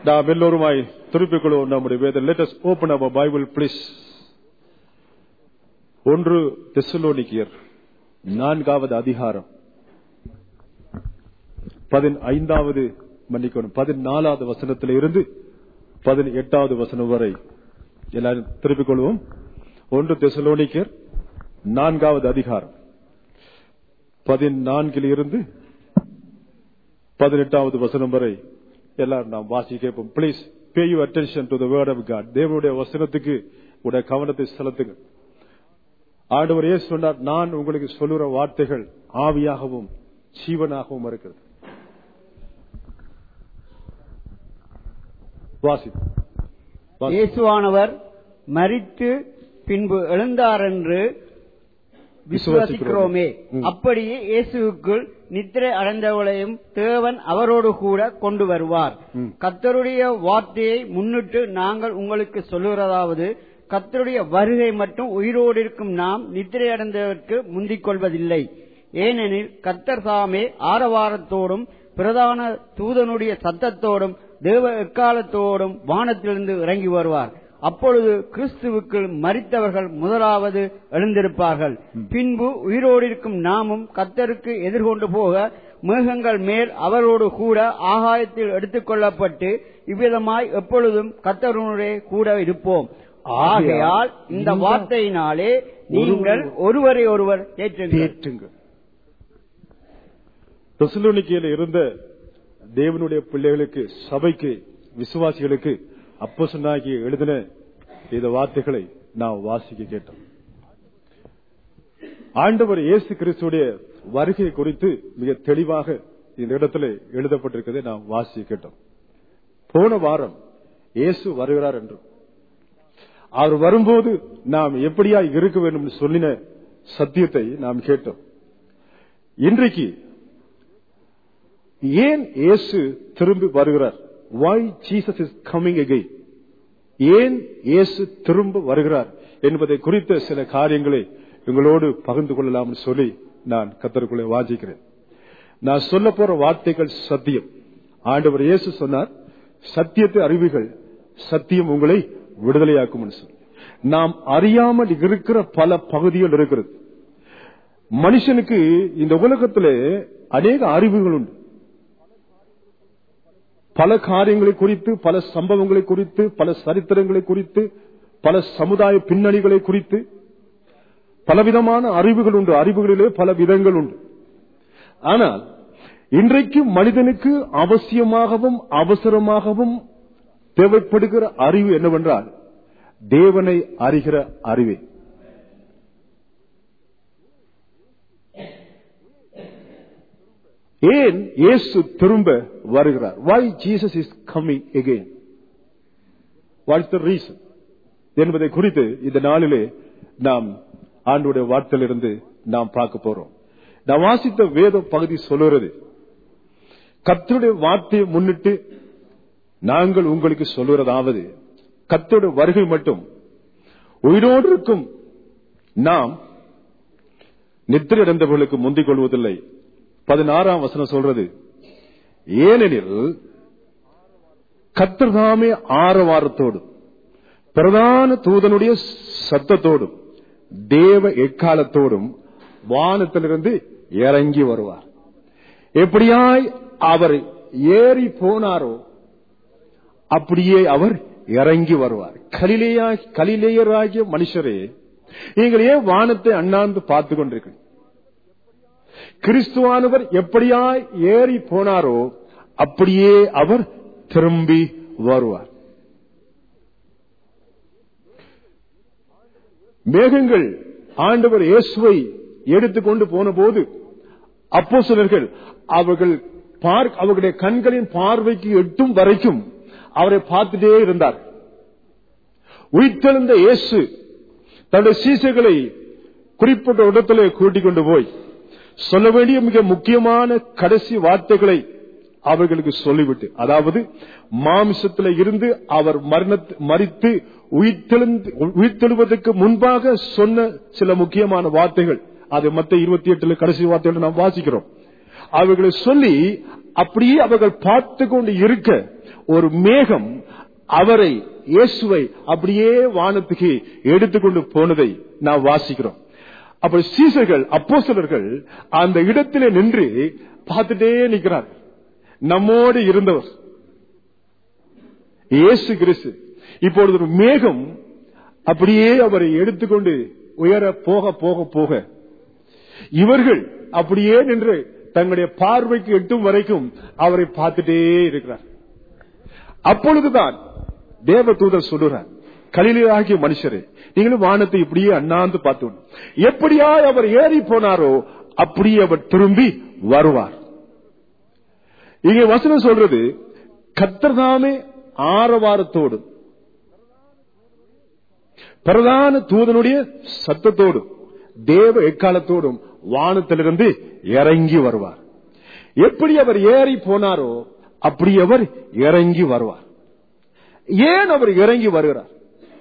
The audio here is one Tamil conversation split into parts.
நாம் எல்லோருமாய் திருப்பிக் கொள்வோம் நம்முடைய வேதம் let us open our bible please ஒன்று தெசலோனிக்கியர் நான்காவது அதிகாரம் பதினைந்தாவது மன்னிக்கணும் பதினாலாவது வசனத்தில் இருந்து பதினெட்டாவது வசனம் வரை எல்லாரும் திருப்பிக் கொள்வோம் ஒன்று தெசலோனிக்கர் நான்காவது அதிகாரம் பதினான்கில் இருந்து பதினெட்டாவது வசனம் வரை எல்லாரும் நாம் வாசி கேட்போம் please pay you attention to the word of God தேவனுடைய வசனத்துக்கு உடைய கவனத்தை செலுத்துங்க ஆண்டவர் ஏசு சொன்னார் நான் உங்களுக்கு சொல்லுற வார்த்தைகள் ஆவியாகவும் ஜீவனாகவும் இருக்கிறது வாசி வாசி. இயேசுவானவர் மரித்து பின்பு எழுந்தார் என்று விசுவாசிக்கிறோமே ம். அப்படியே இயேசுவுக்குள் நித்திரை அடைந்தவர்களையும் தேவன் அவரோடு கூட கொண்டு வருவார் ம். கர்த்தருடைய வார்த்தையை முன்னிட்டு நாங்கள் உங்களுக்கு சொல்லுகிறதாவது கர்த்தருடைய வருகை மட்டும் உயிரோடு இருக்கும் நாம் நித்திரை அடைந்ததற்கு முந்திக் கொள்வதில்லை ஏனெனில் கர்த்தர் தாமே ஆரவாரத்தோடும் பிரதான தூதனுடைய சத்தத்தோடும் தேவ எக்காலத்தோடும் வானத்திலிருந்து இறங்கி வருவார் அப்பொழுது கிறிஸ்துவுக்குள் மரித்தவர்கள் முதலாவது எழுந்திருப்பார்கள் பின்பு உயிரோடு இருக்கும் நாமும் கர்த்தருக்கு எதிர்கொண்டு போக மேகங்கள் மேல் அவரோடு கூட ஆகாயத்தில் எடுத்துக் கொள்ளப்பட்டு இவ்விதமாய் எப்பொழுதும் கர்த்தருடைய கூட இருப்போம் ஆகையால் இந்த வார்த்தையினாலே நீங்கள் ஒருவரை ஒருவர் ஏற்றுங்கள் தேற்றுங்கள் தெசலோனிக்கேயில இருந்த தேவனுடைய பிள்ளைகளுக்கு சபைக்கு விசுவாசிகளுக்கு அப்போ சொன்னாகி எழுதின இந்த வார்த்தைகளை நாம் வாசிக்க கேட்டோம் ஆண்டவர் இயேசு கிறிஸ்துடைய வருகை குறித்து மிக தெளிவாக இந்த இடத்துல எழுதப்பட்டிருக்கிறதை நாம் வாசிக்க கேட்டோம் போன வாரம் இயேசு வருகிறார் என்றும் அவர் வரும்போது நாம் எப்படியா இருக்க வேண்டும் என்று சொல்லின சத்தியத்தை நாம் கேட்டோம் இன்றைக்கு ஏன் இயேசு திரும்பி வருகிறார் why Jesus is coming again ஏன் இயேசு திரும்ப வருகிறார் என்பதை குறித்த சில காரியங்களை உங்களோடு பகிர்ந்து கொள்ளலாம் சொல்லி நான் கத்தருக்குள்ளே வாசிக்கிறேன் நான் சொல்ல போற வார்த்தைகள் சத்தியம் ஆண்டவர் இயேசு சொன்னார் சத்தியத்தை அறிவுகள் சத்தியம் உங்களை விடுதலையாக்கும் என்று சொல்லி நாம் அறியாமல் இருக்கிற பல பகுதிகள் இருக்கிறது மனுஷனுக்கு இந்த உலகத்திலே அநேக அறிவுகள் உண்டு பல காரியங்களை குறித்து பல சம்பவங்களை குறித்து பல சரித்திரங்களை குறித்து பல சமுதாய பின்னணிகளை குறித்து பலவிதமான அறிவுகள் உண்டு அறிவுகளிலே பல விதங்கள் உண்டு ஆனால் இன்றைக்கு மனிதனுக்கு அவசியமாகவும் அவசரமாகவும் தேவைப்படுகிற அறிவு என்னவென்றால் தேவனை அறிகிற அறிவே ஏன் இயேசு திரும்ப வருகிறார் why Jesus is coming again what is the reason என்பதை குறித்து இந்த நாளிலே நாம் ஆண்டுடைய வார்த்தையிலிருந்து நாம் பார்க்க போறோம் நான் வாசித்த வேத பகுதி சொல்லுகிறது கர்த்தருடைய வார்த்தையை முன்னிட்டு நாங்கள் உங்களுக்கு சொல்லுறதாவது கர்த்தருடைய வருகை மட்டும் உயிரோடு இருக்கும் நாம் நித்திரை அடைந்தவர்களுக்கு முந்திக் கொள்வதில்லை பதினாறாம் வசனம் சொல்றது ஏனெனில் கத்திரதாமே ஆரவாரத்தோடும் பிரதான தூதனுடைய சத்தத்தோடும் தேவ எக்காலத்தோடும் வானத்திலிருந்து இறங்கி வருவார் எப்படியாய் அவர் ஏறி போனாரோ அப்படியே அவர் இறங்கி வருவார் கலிலேயா கலிலேயராகிய மனுஷரே நீங்கள் ஏன் வானத்தை அண்ணாந்து பார்த்து கொண்டிருக்கிறீர்கள் கிறிஸ்துவானவர் எப்படியாய் ஏறி போனாரோ அப்படியே அவர் திரும்பி வருவார் மேகங்கள் ஆண்டவர் இயேசுவை எடுத்துக்கொண்டு போன போது அப்போ சிலர்கள் அவர்கள் பார் அவர்களுடைய கண்களின் பார்வைக்கு எட்டும் வரைக்கும் அவரை பார்த்துட்டே இருந்தார் உயிர்த்தெழுந்த இயேசு தன்னுடைய சீசைகளை குறிப்பிட்ட இடத்திலே கூட்டிக் கொண்டு போய் சொல்ல வேண்டிய மிக முக்கியமான கடைசி வார்த்தைகளை அவர்களுக்கு சொல்லிவிட்டு அதாவது மாமிசத்தில் இருந்து அவர் மரண மறித்து உயிர்த்தெழுந்து உயிர்த்தெழுவதற்கு முன்பாக சொன்ன சில முக்கியமான வார்த்தைகள் அது மத்த இருபத்தி எட்டுல கடைசி வார்த்தைகள் நாம் வாசிக்கிறோம் அவர்களை சொல்லி அப்படியே அவர்கள் பார்த்து கொண்டு இருக்க ஒரு மேகம் அவரை இயேசுவை அப்படியே வானத்துக்கு எடுத்துக்கொண்டு போனதை நாம் வாசிக்கிறோம் அப்ப சீசர்கள் அப்போஸ்தலர்கள் அந்த இடத்திலே நின்று பார்த்துட்டே நிற்கிறார் நம்மோடு இருந்தவர் இயேசு கிறிஸ்து இப்பொழுது ஒரு மேகம் அப்படியே அவரை எடுத்துக்கொண்டு உயர போக போக போக இவர்கள் அப்படியே நின்று தங்களுடைய பார்வைக்கு எட்டும் வரைக்கும் அவரை பார்த்துட்டே இருக்கிறார் அப்பொழுதுதான் தேவ தூதர் சொல்லுறார் கலிலாகிய மனுஷரே நீங்களும் வானத்தை இப்படியே அண்ணாந்து பார்த்து எப்படியா அவர் ஏறி போனாரோ அப்படியே அவர் திரும்பி வருவார் இங்கே வசனம் சொல்றது கத்தர்தாமே ஆரவாரத்தோடு பிரதான தூதனுடைய சத்தத்தோடும் தேவ எக்காலத்தோடும் வானத்திலிருந்து இறங்கி வருவார் எப்படி அவர் ஏறி போனாரோ அப்படி அவர் இறங்கி வருவார் ஏன் அவர் இறங்கி வருகிறார்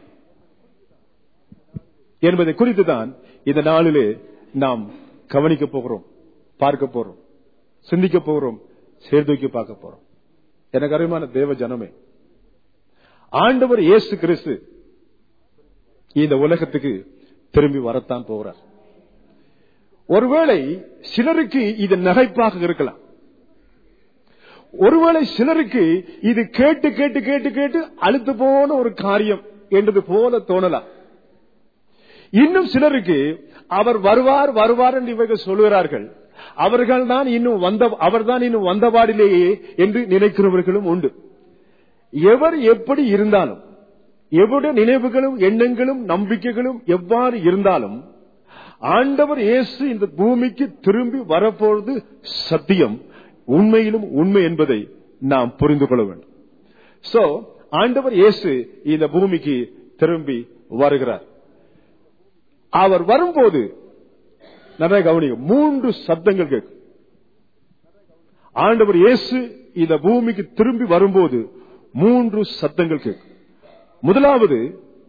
என்பதை குறித்து தான் இந்த நாளிலே நாம் கவனிக்க போகிறோம் பார்க்க போறோம் சிந்திக்க போகிறோம் சேர்தூக்கி பார்க்க போறோம் எனக்கு அருமையான தேவ ஜனமே ஆண்டவர் இயேசு கிறிஸ்து இந்த உலகத்துக்கு திரும்பி வரத்தான் போகிறார் ஒருவேளை சிலருக்கு இது நகைப்பாக இருக்கலாம் ஒருவேளை சிலருக்கு இது கேட்டு கேட்டு கேட்டு கேட்டு அழுத்து போன ஒரு காரியம் என்றது போல தோணலாம் இன்னும் சிலருக்கு அவர் வருவார் வருவார் என்று இவர்கள் சொல்லுகிறார்கள் அவர்கள் தான் இன்னும் வந்த அவர்தான் இன்னும் வந்தபாடிலேயே என்று நினைக்கிறவர்களும் உண்டு எவர் எப்படி இருந்தாலும் எவ்வளவு நினைவுகளும் எண்ணங்களும் நம்பிக்கைகளும் எவ்வாறு இருந்தாலும் ஆண்டவர் இயேசு இந்த பூமிக்கு திரும்பி வரப்போவது சத்தியம் உண்மையிலும் உண்மை என்பதை நாம் புரிந்து கொள்ள வேண்டும் சோ ஆண்டவர் இயேசு இந்த பூமிக்கு திரும்பி வருகிறார் அவர் வரும்போது நிறைய கவனிங்க மூன்று சப்தங்கள் கேட்கும் ஆண்டவர் இயேசு இந்த பூமிக்கு திரும்பி வரும்போது மூன்று சத்தங்கள் கேட்கும் முதலாவது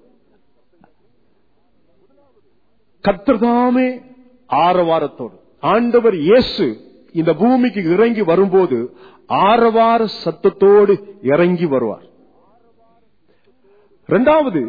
கத்தர்தாமே ஆரவாரத்தோடு ஆண்டவர் இயேசு இந்த பூமிக்கு இறங்கி வரும்போது ஆரவார சத்தத்தோடு இறங்கி வருவார் இரண்டாவது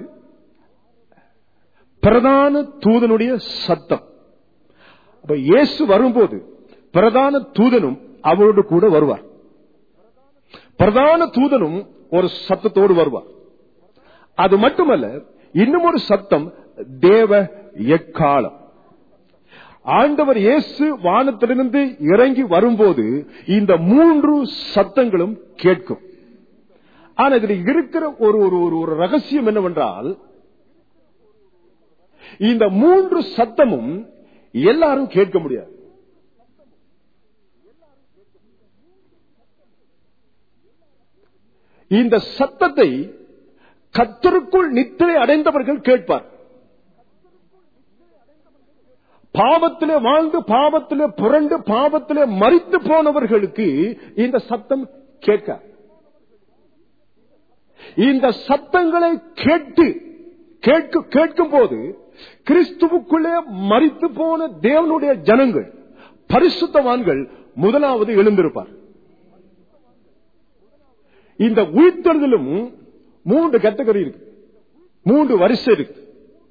பிரதான தூதனுடைய சத்தம் அப்ப இயேசு வரும்போது பிரதான தூதனும் அவரோடு கூட வருவார் பிரதான தூதனும் ஒரு சத்தத்தோடு வருவார் அது மட்டுமல்ல இன்னும் ஒரு சத்தம் தேவ எக்காலம் ஆண்டவர் இயேசு வானத்திலிருந்து இறங்கி வரும்போது இந்த மூன்று சத்தங்களும் கேட்கும் ஆனா இதுல இருக்கிற ஒரு ஒரு ஒரு ஒரு ரகசியம் என்னவென்றால் இந்த மூன்று சத்தமும் எல்லாரும் கேட்க முடியாது இந்த சத்தத்தை கத்தருக்குள் நித்திரை அடைந்தவர்கள் கேட்பார் பாவத்திலே வாழ்ந்து பாவத்திலே புரண்டு பாவத்திலே மறித்து போனவர்களுக்கு இந்த சத்தம் கேட்க இந்த சத்தங்களை கேட்டு கேட்க கேட்கும் போது கிறிஸ்துவுக்குள்ளே மறித்து போன தேவனுடைய ஜனங்கள் பரிசுத்தவான்கள் முதலாவது எழுந்திருப்பார் இந்த உயிர்த்தெழுதலும் மூன்று கேட்டகரி இருக்கு மூன்று வரிசை இருக்கு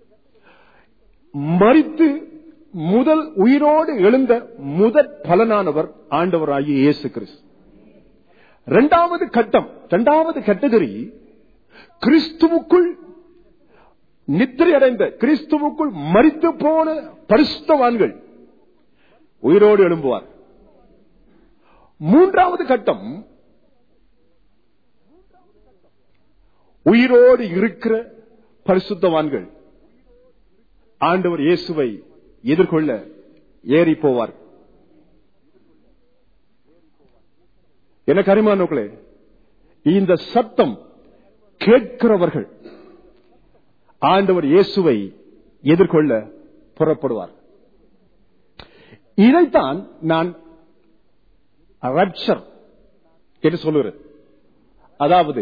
மறித்து முதல் உயிரோடு எழுந்த முதற் பலனானவர் ஆண்டவராகிய இயேசு கிறிஸ்து இரண்டாவது கட்டம் இரண்டாவது கேட்டகரி கிறிஸ்துவுக்குள் நித்திரை அடைந்த கிறிஸ்துவுக்குள் மறித்து போன பரிசுத்தவான்கள் உயிரோடு எழும்புவார் மூன்றாவது கட்டம் உயிரோடு இருக்கிற பரிசுத்தவான்கள் ஆண்டவர் இயேசுவை எதிர்கொள்ள ஏறி போவார் என கரிமானோக்களே இந்த சத்தம் கேட்கிறவர்கள் ஆண்டவர் இயேசுவை எதிர்கொள்ள புறப்படுவார் இதைத்தான் நான் ரப்சர் என்று சொல்லுகிறேன் அதாவது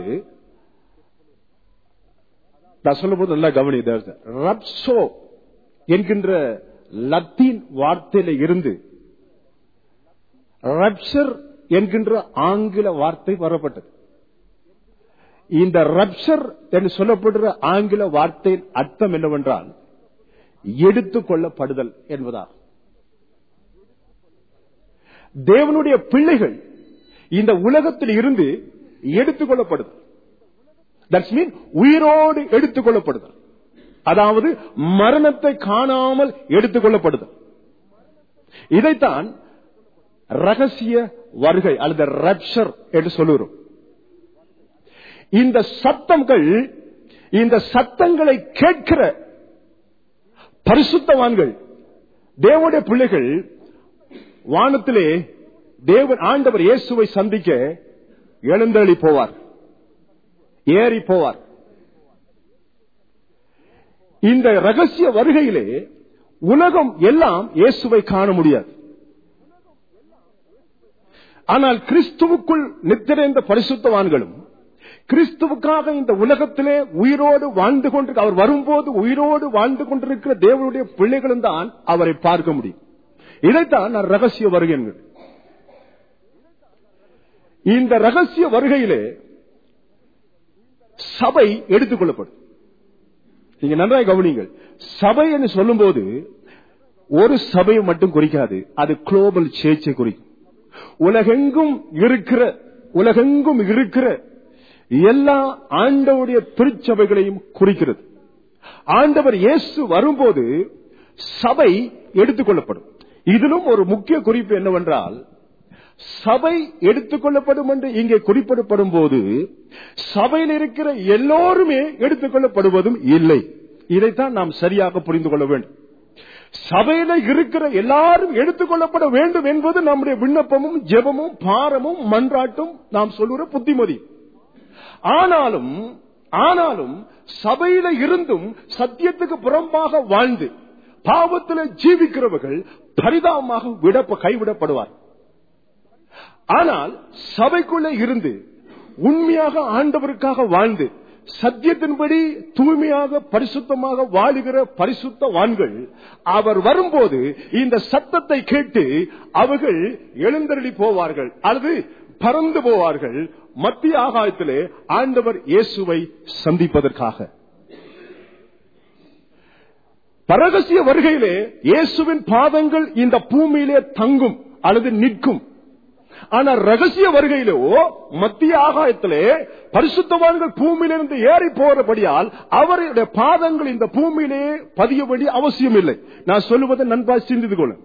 நான் சொல்லும்போது நல்லா கவனி ரப்சோ என்கின்ற லத்தீன் வார்த்தையில இருந்து ரப்சர் என்கின்ற ஆங்கில வார்த்தை வரப்பட்டது இந்த ரப்சர் என்று சொல்லப்படுற ஆங்கில வார்த்தையின் அர்த்தம் என்னவென்றால் எடுத்துக் கொள்ளப்படுதல் என்பதாகும் தேவனுடைய பிள்ளைகள் இந்த உலகத்தில் இருந்து எடுத்துக் கொள்ளப்படுதல் தட்ஸ் மீன் உயிரோடு எடுத்துக் கொள்ளப்படுதல் அதாவது மரணத்தை காணாமல் எடுத்துக் கொள்ளப்படுதல் இதைத்தான் ரகசிய வருகை அல்லது ரப்சர் என்று சொல்லுகிறோம் இந்த சத்தங்கள் இந்த சத்தங்களை கேட்கிற பரிசுத்தவான்கள் தேவனுடைய பிள்ளைகள் வானத்திலே தேவன் ஆண்டவர் இயேசுவை சந்திக்க எழுந்தள்ளி போவார் ஏறி போவார் இந்த ரகசிய வருகையிலே உலகம் எல்லாம் இயேசுவை காண முடியாது ஆனால் கிறிஸ்துவுக்குள் நித்திரைந்த பரிசுத்தவான்களும் கிறிஸ்துவுக்காக இந்த உலகத்திலே உயிரோடு வாழ்ந்து கொண்டு அவர் வரும்போது உயிரோடு வாழ்ந்து கொண்டிருக்கிற தேவனுடைய பிள்ளைகளும் தான் அவரை பார்க்க முடியும் இதைத்தான் நான் ரகசிய வருகை இந்த ரகசிய வருகையிலே சபை எடுத்துக் கொள்ளப்படும் நீங்க நன்றாய் கவனிங்கள் சபை என்று சொல்லும் போது ஒரு சபையை மட்டும் குறிக்காது அது குளோபல் சேர்ச்சை குறிக்கும் உலகெங்கும் இருக்கிற உலகெங்கும் இருக்கிற எல்லா ஆண்டவுடைய திருச்சபைகளையும் குறிக்கிறது ஆண்டவர் இயேசு வரும்போது சபை எடுத்துக் கொள்ளப்படும் இதிலும் ஒரு முக்கிய குறிப்பு என்னவென்றால் சபை எடுத்துக் கொள்ளப்படும் என்று இங்கே குறிப்பிடப்படும் போது சபையில் இருக்கிற எல்லோருமே எடுத்துக் கொள்ளப்படுவதும் இல்லை இதைத்தான் நாம் சரியாக புரிந்து கொள்ள வேண்டும் சபையில இருக்கிற எல்லாரும் எடுத்துக் கொள்ளப்பட வேண்டும் என்பது நம்முடைய விண்ணப்பமும் ஜெபமும் பாரமும் மன்றாட்டும் நாம் சொல்லுகிற புத்திமதி ஆனாலும் ஆனாலும் சபையில இருந்தும் சத்தியத்துக்கு புறம்பாக வாழ்ந்து பாவத்தில் ஜீவிக்கிறவர்கள் பரிதாபமாக விட கைவிடப்படுவார் ஆனால் சபைக்குள்ளே இருந்து உண்மையாக ஆண்டவருக்காக வாழ்ந்து சத்தியத்தின்படி தூய்மையாக பரிசுத்தமாக வாழுகிற பரிசுத்த வான்கள் அவர் வரும்போது இந்த சத்தத்தை கேட்டு அவர்கள் எழுந்தருளி போவார்கள் அல்லது பறந்து போவார்கள் மத்திய ஆகாயத்திலே ஆண்டவர் இயேசுவை சந்திப்பதற்காக பரகசிய வருகையிலே இயேசுவின் பாதங்கள் இந்த பூமியிலே தங்கும் அல்லது நிற்கும் ஆனா ரகசிய வருகையிலோ மத்திய ஆகாயத்திலே பரிசுத்தவான்கள் பூமியிலிருந்து ஏறி போறபடியால் அவருடைய பாதங்கள் இந்த பூமியிலே பதிய வேண்டிய அவசியம் இல்லை நான் சொல்லுவதை நண்பா சிந்தித்து கொள்ள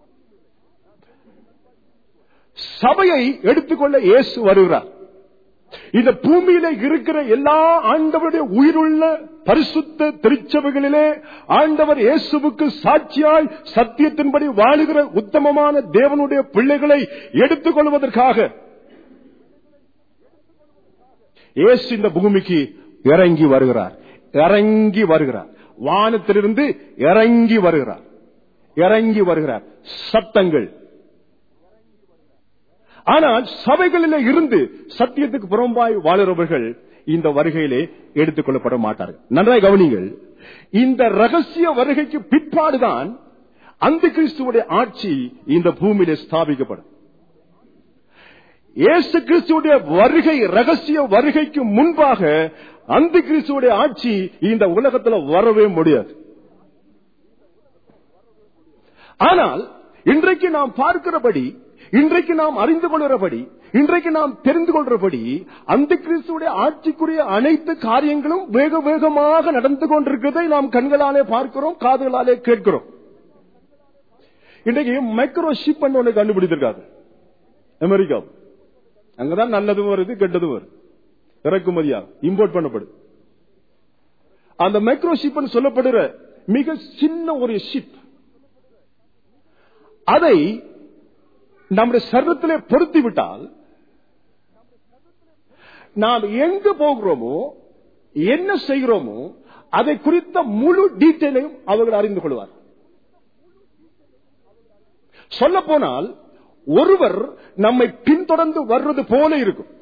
சபையை எடுத்துக்கொள்ள இயேசு வருகிறார் இந்த பூமியில இருக்கிற எல்லா ஆண்டவருடைய உயிருள்ள பரிசுத்த திருச்சபைகளிலே ஆண்டவர் இயேசுவுக்கு சாட்சியாய் சத்தியத்தின்படி வாழுகிற உத்தமமான தேவனுடைய பிள்ளைகளை எடுத்துக் கொள்வதற்காக இயேசு இந்த பூமிக்கு இறங்கி வருகிறார் இறங்கி வருகிறார் வானத்திலிருந்து இறங்கி வருகிறார் இறங்கி வருகிறார் சத்தங்கள் ஆனால் சபைகளில் இருந்து சத்தியத்துக்கு புறம்பாய் வாழுறவர்கள் இந்த வருகையிலே எடுத்துக் கொள்ளப்பட மாட்டார்கள் நன்றாய் கவனிங்கள் இந்த ரகசிய வருகைக்கு பிற்பாடுதான் அந்த கிறிஸ்துவோட ஆட்சி இந்த பூமியிலே ஸ்தாபிக்கப்படும் இயேசு கிறிஸ்துடைய வருகை ரகசிய வருகைக்கு முன்பாக அந்த கிறிஸ்துவோட ஆட்சி இந்த உலகத்தில் வரவே முடியாது ஆனால் இன்றைக்கு நாம் பார்க்கிறபடி இன்றைக்கு நாம் அறிந்து கொள்கிறபடி இன்றைக்கு நாம் தெரிந்து கொள்றபடி அந்த கிறிஸ்துடைய ஆட்சிக்குரிய அனைத்து காரியங்களும் வேக வேகமாக நடந்து கொண்டிருக்கிறதை நாம் கண்களாலே பார்க்கிறோம் காதுகளாலே கேட்கிறோம் இன்றைக்கு மைக்ரோ ஷிப் ஒன்று கண்டுபிடித்திருக்காங்க அமெரிக்கா அங்கதான் நல்லதும் வருது கெட்டதும் வருது இறக்குமதியா இம்போர்ட் பண்ணப்படுது அந்த மைக்ரோ ஷிப் சொல்லப்படுற மிக சின்ன ஒரு ஷிப் அதை நம்முடைய சரீரத்திலே பொருத்தி விட்டால் நாம் எங்கு போகிறோமோ என்ன செய்கிறோமோ அதை குறித்த முழு டீட்டெயிலையும் அவர்கள் அறிந்து கொள்வார் சொல்ல போனால் ஒருவர் நம்மை பின்தொடர்ந்து வர்றது போல இருக்கும்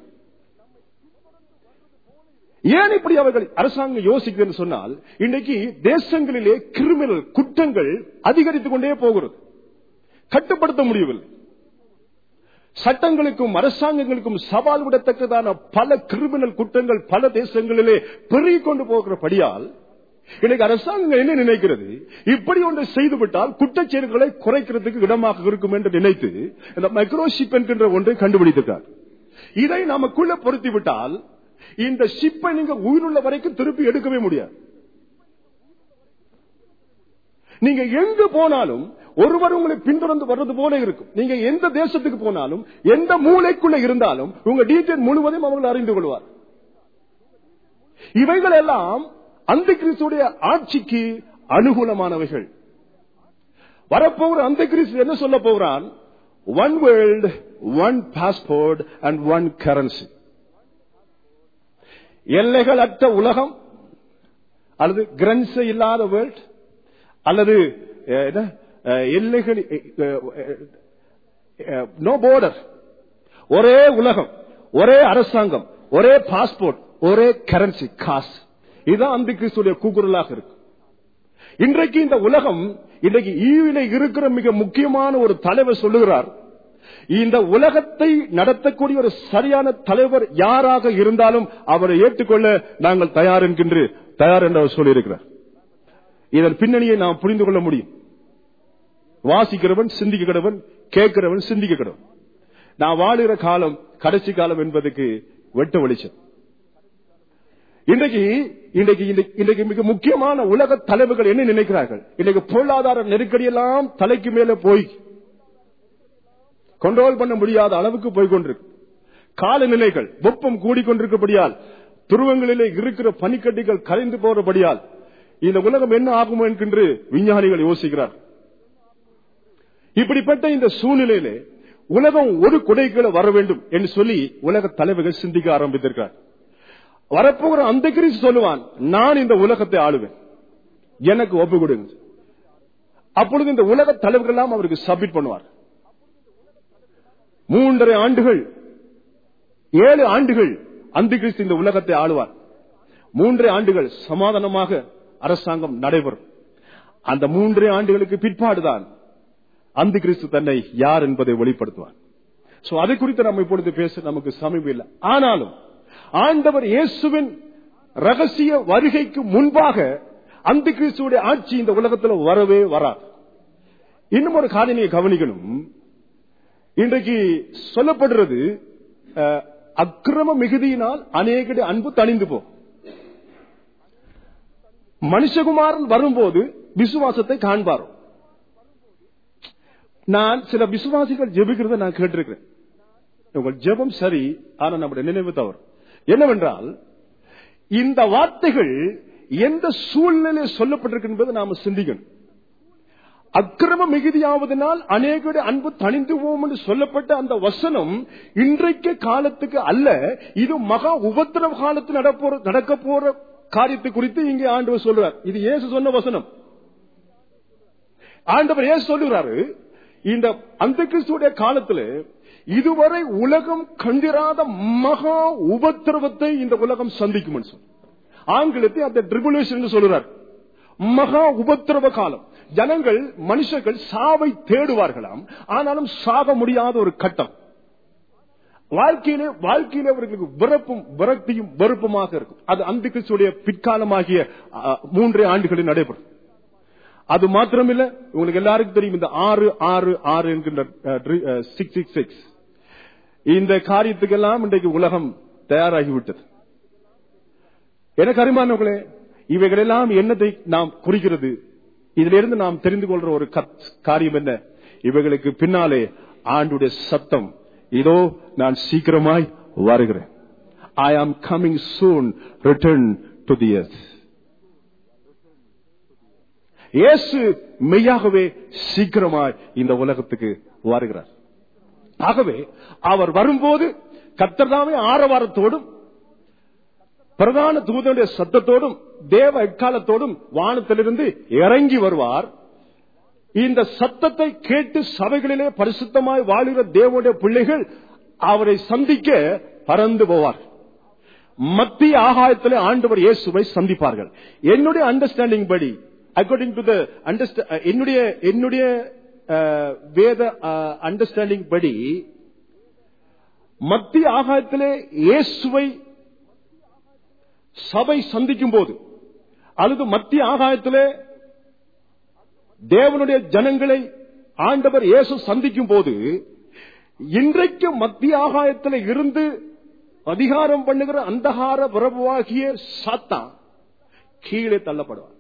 ஏன் இப்படி அவர்கள் அரசாங்கம் யோசிக்கிறது சொன்னால் இன்றைக்கு தேசங்களிலே கிரிமினல் குற்றங்கள் அதிகரித்துக் கொண்டே போகிறது கட்டுப்படுத்த முடியவில்லை சட்டங்களுக்கும் அரசாங்கங்களுக்கும் சவால் விடத்தக்கதான பல கிரிமினல் குற்றங்கள் பல தேசங்களிலே பெருகிக் கொண்டு போகிறபடியால் இன்னைக்கு அரசாங்கம் என்ன நினைக்கிறது இப்படி ஒன்றை செய்துவிட்டால் குற்றச்செயல்களை குறைக்கிறதுக்கு இடமாக இருக்கும் என்று நினைத்து இந்த மைக்ரோஷிப் என்கின்ற ஒன்றை கண்டுபிடித்திருக்கார் இதை நமக்குள்ள பொருத்தி விட்டால் இந்த ஷிப்பை நீங்க உயிருள்ள வரைக்கும் திருப்பி எடுக்கவே முடியாது நீங்க எங்கு போனாலும் ஒருவர் உங்களை பின்தொடர்ந்து வர்றது போல இருக்கும் நீங்க எந்த தேசத்துக்கு போனாலும் எந்த மூளைக்குள்ள இருந்தாலும் உங்க டீட்டெயில் முழுவதும் அவர்கள் அறிந்து கொள்வார் இவைகள் எல்லாம் அந்த கிறிஸ்துடைய ஆட்சிக்கு அனுகூலமானவைகள் வரப்போகிற அந்த கிறிஸ்து என்ன சொல்ல போகிறான் one world one passport and one currency எல்லைகள் அற்ற உலகம் அல்லது கிரன்ஸ் இல்லாத வேர்ல்ட் அல்லது அஹ், என்ன, அஹ், எல்லைகள் நோ பார்டர் ஒரே உலகம் ஒரே அரசாங்கம் ஒரே பாஸ்போர்ட் ஒரே கரன்சி காசு இதுதான் அந்த கிறிஸ்துடைய கூக்குரலாக இருக்கு இன்றைக்கு இந்த உலகம் இன்றைக்கு ஈவில இருக்கிற மிக முக்கியமான ஒரு தலைவர் சொல்லுகிறார் இந்த உலகத்தை நடத்தக்கூடிய ஒரு சரியான தலைவர் யாராக இருந்தாலும் அவரை ஏற்றுக்கொள்ள நாங்கள் தயார் என்கின்ற தயார் என்று அவர் சொல்லியிருக்கிறார் இதன் பின்னணியை நாம் புரிந்து கொள்ள முடியும் வாசிக்கிறவன் சிந்திக்கிறவன் கேட்கிறவன் சிந்திக்கிறவன் நான் வாழுகிற காலம் கடைசி காலம் என்பதற்கு வெட்ட வெளிச்சம் இன்றைக்கு இன்றைக்கு இன்றைக்கு- இன்றைக்கு மிக முக்கியமான உலக தலைவர்கள் என்ன நினைக்கிறார்கள் இன்றைக்கு பொருளாதார நெருக்கடி எல்லாம் தலைக்கு மேல போய் கண்ட்ரோல் பண்ண முடியாத அளவுக்கு போய் கொண்டிருக்கு காலநிலைகள் வெப்பம் கூடிக்கொண்டிருக்கபடியால் துருவங்களிலே இருக்கிற பனிக்கட்டிகள் கரைந்து போறபடியால் இந்த உலகம் என்ன ஆகுமோ என்கின்ற விஞ்ஞானிகள் யோசிக்கிறார் இப்படிப்பட்ட இந்த சூழ்நிலையிலே உலகம் ஒரு கொடைகளை வர வேண்டும் என்று சொல்லி உலக தலைவர்கள் சிந்திக்க ஆரம்பித்திருக்கிறார் வரப்போகிற அந்த கிறிஸ்து சொல்லுவான் நான் இந்த உலகத்தை ஆளுவேன் எனக்கு ஒப்பு கொடுங்க அப்பொழுது இந்த உலக தலைவர்கள் எல்லாம் அவருக்கு சப்மிட் பண்ணுவார் மூன்றரை ஆண்டுகள் ஏழு ஆண்டுகள் அந்த கிறிஸ்து இந்த உலகத்தை ஆளுவார் மூன்றரை ஆண்டுகள் சமாதானமாக அரசாங்கம் நடைபெறும் அந்த மூன்றரை ஆண்டுகளுக்கு பிற்பாடுதான் அந்த கிறிஸ்து தன்னை யார் என்பதை வெளிப்படுத்துவார் சோ அதை குறித்து நம்ம இப்பொழுது பேச நமக்கு சமீபம் இல்லை ஆனாலும் ஆண்டவர் இயேசுவின் ரகசிய வருகைக்கு முன்பாக அந்த கிறிஸ்துடைய ஆட்சி இந்த உலகத்தில் வரவே வராது இன்னும் ஒரு காரணியை கவனிக்கணும் இன்றைக்கு சொல்லப்படுறது அஹ், அக்கிரம மிகுதியினால் அநேகடி அன்பு தணிந்து போ மனுஷகுமாரன் வரும்போது விசுவாசத்தை காண்பாரோ நான் சில விசுவாசிகள் ஜெபிக்கிறத நான் கேட்டிருக்கிறேன் உங்கள் ஜெபம் சரி ஆனா நம்முடைய நினைவு தவறு என்னவென்றால் இந்த வார்த்தைகள் எந்த சூழ்நிலையில் சொல்லப்பட்டிருக்கு என்பதை நாம சிந்திக்கணும் அக்கிரம மிகுதியாவதனால் அநேகருடைய அன்பு தணிந்துவோம் என்று சொல்லப்பட்ட அந்த வசனம் இன்றைக்கு காலத்துக்கு அல்ல இது மகா உபத்திரவ காலத்தில் நடப்போற நடக்க போற காரியத்தை குறித்து இங்கே ஆண்டவர் சொல்றார் இது இயேசு சொன்ன வசனம் ஆண்டவர் ஏன் சொல்லுகிறாரு இந்த அந்த கிறிஸ்துடைய காலத்துல இதுவரை உலகம் கண்டிராத மகா உபத்திரவத்தை இந்த உலகம் சந்திக்கும் சொல்லி ஆங்கிலத்தை அந்த ட்ரிபுலேஷன் சொல்லுறார் மகா உபத்திரவ காலம் ஜனங்கள் மனுஷர்கள் சாவை தேடுவார்களாம் ஆனாலும் சாக முடியாத ஒரு கட்டம் வாழ்க்கையிலே வாழ்க்கையிலே அவர்களுக்கு விறப்பும் விரக்தியும் வெறுப்புமாக இருக்கும் அது அந்த கிறிஸ்துடைய பிற்காலமாகிய அஹ், மூன்றே ஆண்டுகளில் நடைபெறும் அது மாத்திரமில்ல உங்களுக்கு எல்லாருக்கும் தெரியும் இந்த ஆறு ஆறு ஆறு என்கின்ற சிக்ஸ் சிக்ஸ் சிக்ஸ் இந்த காரியத்துக்கெல்லாம் இன்றைக்கு உலகம் தயாராகிவிட்டது எனக்கு அருமானவர்களே இவைகளெல்லாம் என்னத்தை நாம் குறிக்கிறது இதிலிருந்து நாம் தெரிந்து கொள்ற ஒரு கத்- காரியம் என்ன இவைகளுக்கு பின்னாலே ஆண்டுடைய சத்தம் இதோ நான் சீக்கிரமாய் வருகிறேன் I am coming soon return to the earth இயேசு மெய்யாகவே சீக்கிரமாய் இந்த உலகத்துக்கு வருகிறார் ஆகவே அவர் வரும்போது கத்தர்தாமே ஆரவாரத்தோடும் பிரதான தூதனுடைய சத்தத்தோடும் தேவ எக்காலத்தோடும் வானத்திலிருந்து இறங்கி வருவார் இந்த சத்தத்தை கேட்டு சபைகளிலே பரிசுத்தமாய் வாழுகிற தேவனுடைய பிள்ளைகள் அவரை சந்திக்க பறந்து போவார் மத்திய ஆகாயத்திலே ஆண்டவர் இயேசுவை சந்திப்பார்கள் என்னுடைய அண்டர்ஸ்டாண்டிங் படி அக்கார்டிங் டு த என்னுடைய என்னுடைய அஹ், வேத அண்டர்ஸ்டாண்டிங் படி மத்திய ஆகாயத்திலே இயேசுவை சபை சந்திக்கும் போது அல்லது மத்திய ஆகாயத்திலே தேவனுடைய ஜனங்களை ஆண்டவர் இயேசு சந்திக்கும் போது இன்றைக்கு மத்திய ஆகாயத்தில் இருந்து அதிகாரம் பண்ணுகிற அந்தகார பிரபுவாகிய சாத்தா கீழே தள்ளப்படுவார்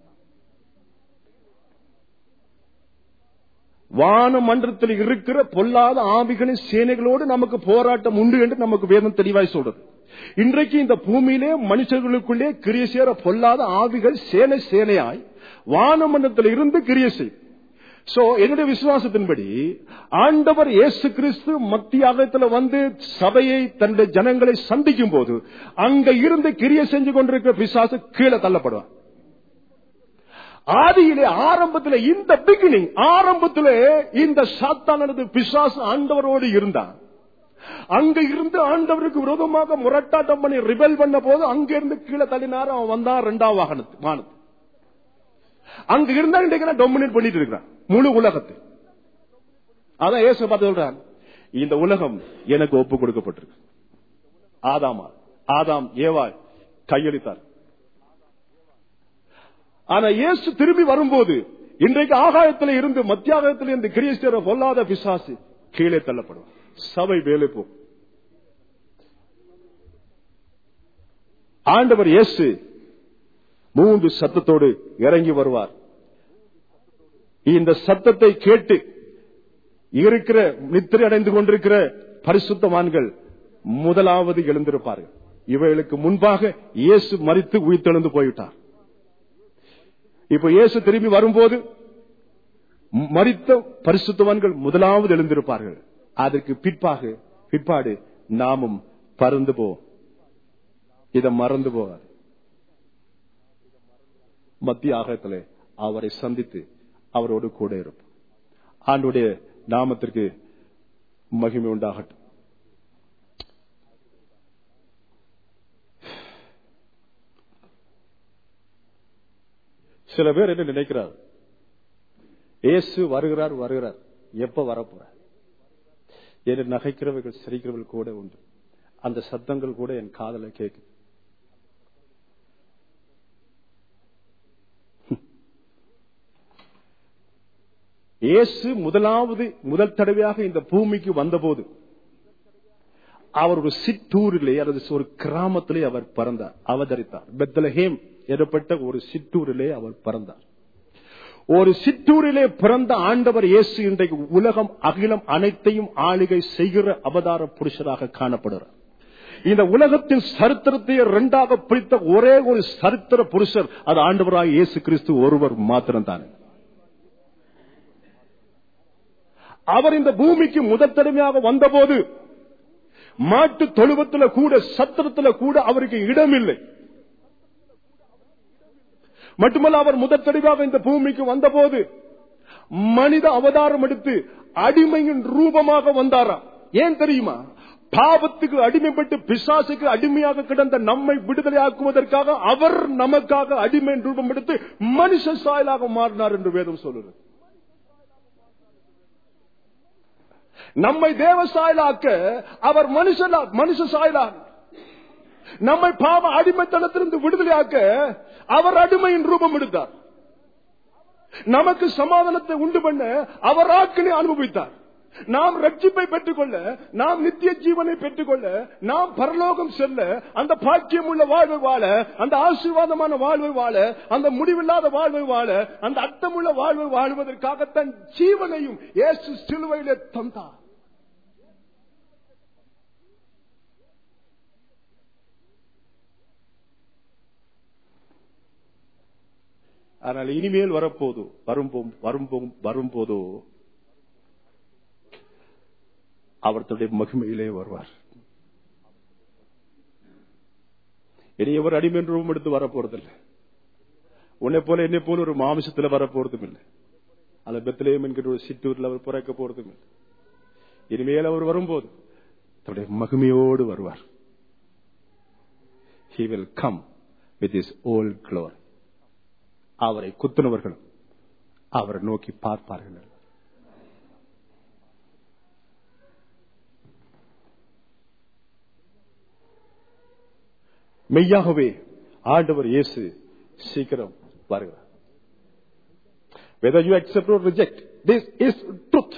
வான மன்றத்தில் இருக்கிற பொல்லாத ஆவிகளின் சேனைகளோடு நமக்கு போராட்டம் உண்டு என்று நமக்கு வேதம் தெளிவாய் சொல்றது இன்றைக்கு இந்த பூமியிலே மனுஷர்களுக்குள்ளே கிரிய சேர பொல்லாத ஆவிகள் சேனை சேனையாய் வானமண்டலத்தில் இருந்து கிரிய செய்யும் சோ என்னுடைய விசுவாசத்தின்படி ஆண்டவர் இயேசு கிறிஸ்து மத்தியாகத்தில் வந்து சபையை தன்னுடைய ஜனங்களை சந்திக்கும் போது அங்க இருந்து கிரிய செஞ்சு கொண்டிருக்கிற பிசாசு கீழே தள்ளப்படுவார் ஆதியிலே ஆரம்பத்தில் இந்த பிகினிங் ஆரம்பத்திலே இந்த சாத்தானது பிசாசு ஆண்டவரோடு இருந்தான் அங்க இருந்து ஆண்டவருக்கு விரோதமாக முரட்டாட்டம் பண்ணி ரிபெல் பண்ண போது அங்க இருந்து கீழே தள்ளினார் அவன் வந்தான் இரண்டாம் வாகனத்து வானத்து அங்க இருந்தா இன்றைக்கு டொமினேட் பண்ணிட்டு இருக்கிறான் முழு உலகத்தை அதான் இயேசு பார்த்து சொல்றான் இந்த உலகம் எனக்கு ஒப்பு கொடுக்கப்பட்டிருக்கு ஆதாமா ஆதாம் ஏவாள் கையளித்தார் ஆனா இயேசு திரும்பி வரும்போது இன்றைக்கு ஆகாயத்தில் இருந்து மத்தியாகத்தில் இருந்து கிறிஸ்தர பொல்லாத பிசாசு கீழே தள்ளப்படும் சபை வேலை போ ஆண்டவர் இயேசு மூன்று சத்தத்தோடு இறங்கி வருவார் இந்த சத்தத்தை கேட்டு இருக்கிற நித்திரை அடைந்து கொண்டிருக்கிற பரிசுத்தவான்கள் முதலாவது எழுந்திருப்பார்கள் இவைகளுக்கு முன்பாக இயேசு மறித்து உயிர்த்தெழுந்து போய்விட்டார் இப்ப இயேசு திரும்பி வரும்போது மறித்த பரிசுத்தவான்கள் முதலாவது எழுந்திருப்பார்கள் அதற்கு பிற்பாக பிற்பாடு நாமும் பறந்து போ இதை மறந்து போவார் மத்திய ஆகத்திலே அவரை சந்தித்து அவரோடு கூட இருப்போம் ஆண்டுடைய நாமத்திற்கு மகிமை உண்டாகட்டும் சில பேர் என்ன நினைக்கிறார் இயேசு வருகிறார் வருகிறார் எப்ப வரப்போறார் என்று நகைக்கிறவர்கள் சிரிக்கிறவர்கள் கூட உண்டு அந்த சத்தங்கள் கூட என் காதல கேட்குது இயேசு முதலாவது முதல் தடவையாக இந்த பூமிக்கு வந்தபோது அவர் ஒரு சிற்றூரிலே அல்லது ஒரு கிராமத்திலே அவர் பிறந்தார் அவதரித்தார் பெத்தலஹேம் எனப்பட்ட ஒரு சிற்றூரிலே அவர் பிறந்தார் ஒரு சிற்றூரிலே பிறந்த ஆண்டவர் இயேசு இன்றைக்கு உலகம் அகிலம் அனைத்தையும் ஆளுகை செய்கிற அவதார புருஷராக காணப்படுகிறார் இந்த உலகத்தின் சரித்திரத்தை இரண்டாக பிடித்த ஒரே ஒரு சரித்திர புருஷர் அது ஆண்டவராக இயேசு கிறிஸ்து ஒருவர் மாத்திரம் தானே அவர் இந்த பூமிக்கு முதற்தடமையாக வந்தபோது மாட்டு தொழுவத்தில் கூட சத்திரத்தில் கூட அவருக்கு இடமில்லை மட்டுமல்ல அவர் முதற்தடவையாக இந்த பூமிக்கு வந்தபோது மனித அவதாரம் எடுத்து அடிமையின் ரூபமாக வந்தாராம் ஏன் தெரியுமா பாவத்துக்கு அடிமைப்பட்டு பிசாசுக்கு அடிமையாக கிடந்த நம்மை விடுதலையாக்குவதற்காக அவர் நமக்காக அடிமையின் ரூபம் எடுத்து மனுஷ சாயலாக மாறினார் என்று வேதம் சொல்லுறது நம்மை தேவ சாயலாக்க அவர் மனுஷனா மனுஷ சாயலாக நம்மை பாவ அடிமைத்தனத்திலிருந்து விடுதலையாக்க அவர் அடிமையின் ரூபம் எடுத்தார் நமக்கு சமாதானத்தை உண்டு பண்ண அவர் ஆக்கினை அனுபவித்தார் நாம் ரட்சிப்பை பெற்றுக்கொள்ள நாம் நித்திய ஜீவனை பெற்றுக்கொள்ள நாம் பரலோகம் செல்ல அந்த பாக்கியம் உள்ள வாழ்வை வாழ அந்த ஆசீர்வாதமான வாழ்வை வாழ அந்த முடிவில்லாத வாழ்வை வாழ அந்த அர்த்தமுள்ள வாழ்வை வாழ்வதற்காக தன் ஜீவனையும் இயேசு சிலுவையிலே தந்தார் ஆனால் இனிமேல் வரப்போதோ வரும்போ வரும்போ வரும்போதோ அவர் தன்னுடைய மகிமையிலே வருவார் இனி எவர் அடிமேன் ரூபம் எடுத்து வரப்போறதில்லை உன்னை போல என்னை போல ஒரு மாமிசத்துல வரப்போறதும் இல்லை அந்த பெத்திலேயும் என்கிற ஒரு சிற்றூர்ல அவர் பிறக்க போறதும் இல்லை இனிமேல் அவர் வரும்போது தன்னுடைய மகிமையோடு வருவார் he will come with his old glory அவரை குத்துனவர்களும் அவரை நோக்கி பார்ப்பார்கள் மெய்யாகவே ஆண்டவர் இயேசு சீக்கிரம் வருகிறார் whether you accept or reject this is truth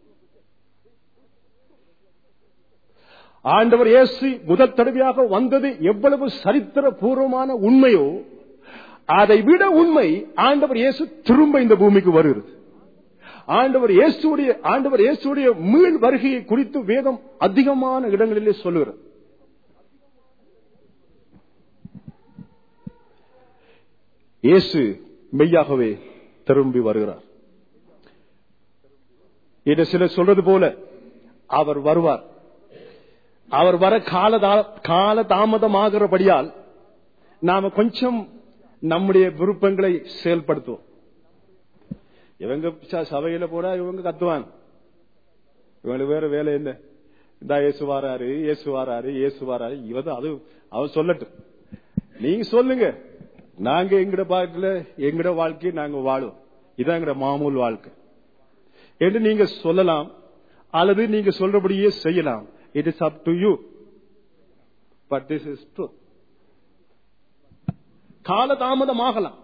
ஆண்டவர் இயேசு முதல் தடவையாக வந்தது எவ்வளவு சரித்திர பூர்வமான உண்மையோ அதை விட உண்மை ஆண்டவர் இயேசு திரும்ப இந்த பூமிக்கு வருகிறது ஆண்டவர் இயேசுடைய ஆண்டவர் இயேசுடைய மீள் வருகையை குறித்து வேதம் அதிகமான இடங்களிலே சொல்லுகிறது இயேசு மெய்யாகவே திரும்பி வருகிறார் இது சிலர் சொல்றது போல அவர் வருவார் அவர் வர கால கால தாமதமாகிறபடியால் நாம கொஞ்சம் நம்முடைய விருப்பங்களை செயல்படுத்துவோம் இவங்க ச- சபையில போனா இவங்க கத்துவான் இவங்களுக்கு வேற வேலை என்ன இந்த இயேசு வாராரு இயேசு வாராரு இயேசு வாராரு இவன் அது அவன் சொல்லட்டும் நீங்க சொல்லுங்க நாங்க எங்கட பாட்டுல எங்கட வாழ்க்கையை நாங்க வாழுவோம் இதான் எங்கட மாமூல் வாழ்க்கை என்று நீங்க சொல்லலாம் அல்லது நீங்க சொல்றபடியே செய்யலாம் it is up to you but this is true காலதாமதமாகலாம்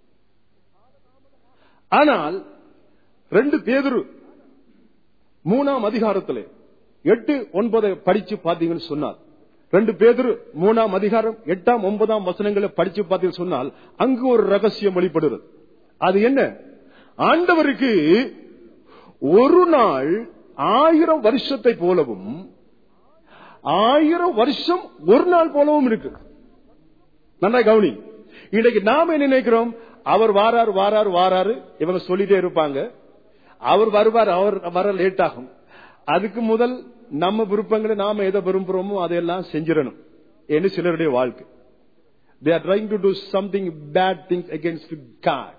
ஆனால் ரெண்டு பேதுரு மூணாம் அதிகாரத்திலே எட்டு ஒன்பதை படிச்சு பாத்தீங்கன்னு சொன்னால் ரெண்டு பேதுரு மூணாம் அதிகாரம் எட்டாம் ஒன்பதாம் வசனங்களை படிச்சு பார்த்தீங்கன்னு சொன்னால் அங்கு ஒரு ரகசியம் வெளிப்படுகிறது அது என்ன ஆண்டவருக்கு ஒரு நாள் ஆயிரம் வருஷத்தை போலவும் ஆயிரம் வருஷம் ஒரு நாள் போலவும் இருக்கு நல்லா கவனி இன்னைக்கு நாம என்ன நினைக்கிறோம் அவர் வாராரு வாராரு வாராரு இவங்க சொல்லிட்டே இருப்பாங்க அவர் வருவார் அவர் வர லேட் ஆகும் அதுக்கு முதல் நம்ம விருப்பங்களை நாம எதை விரும்புறோமோ அதையெல்லாம் செஞ்சிடணும் என்று சிலருடைய வாழ்க்கை they are trying to do something bad things against God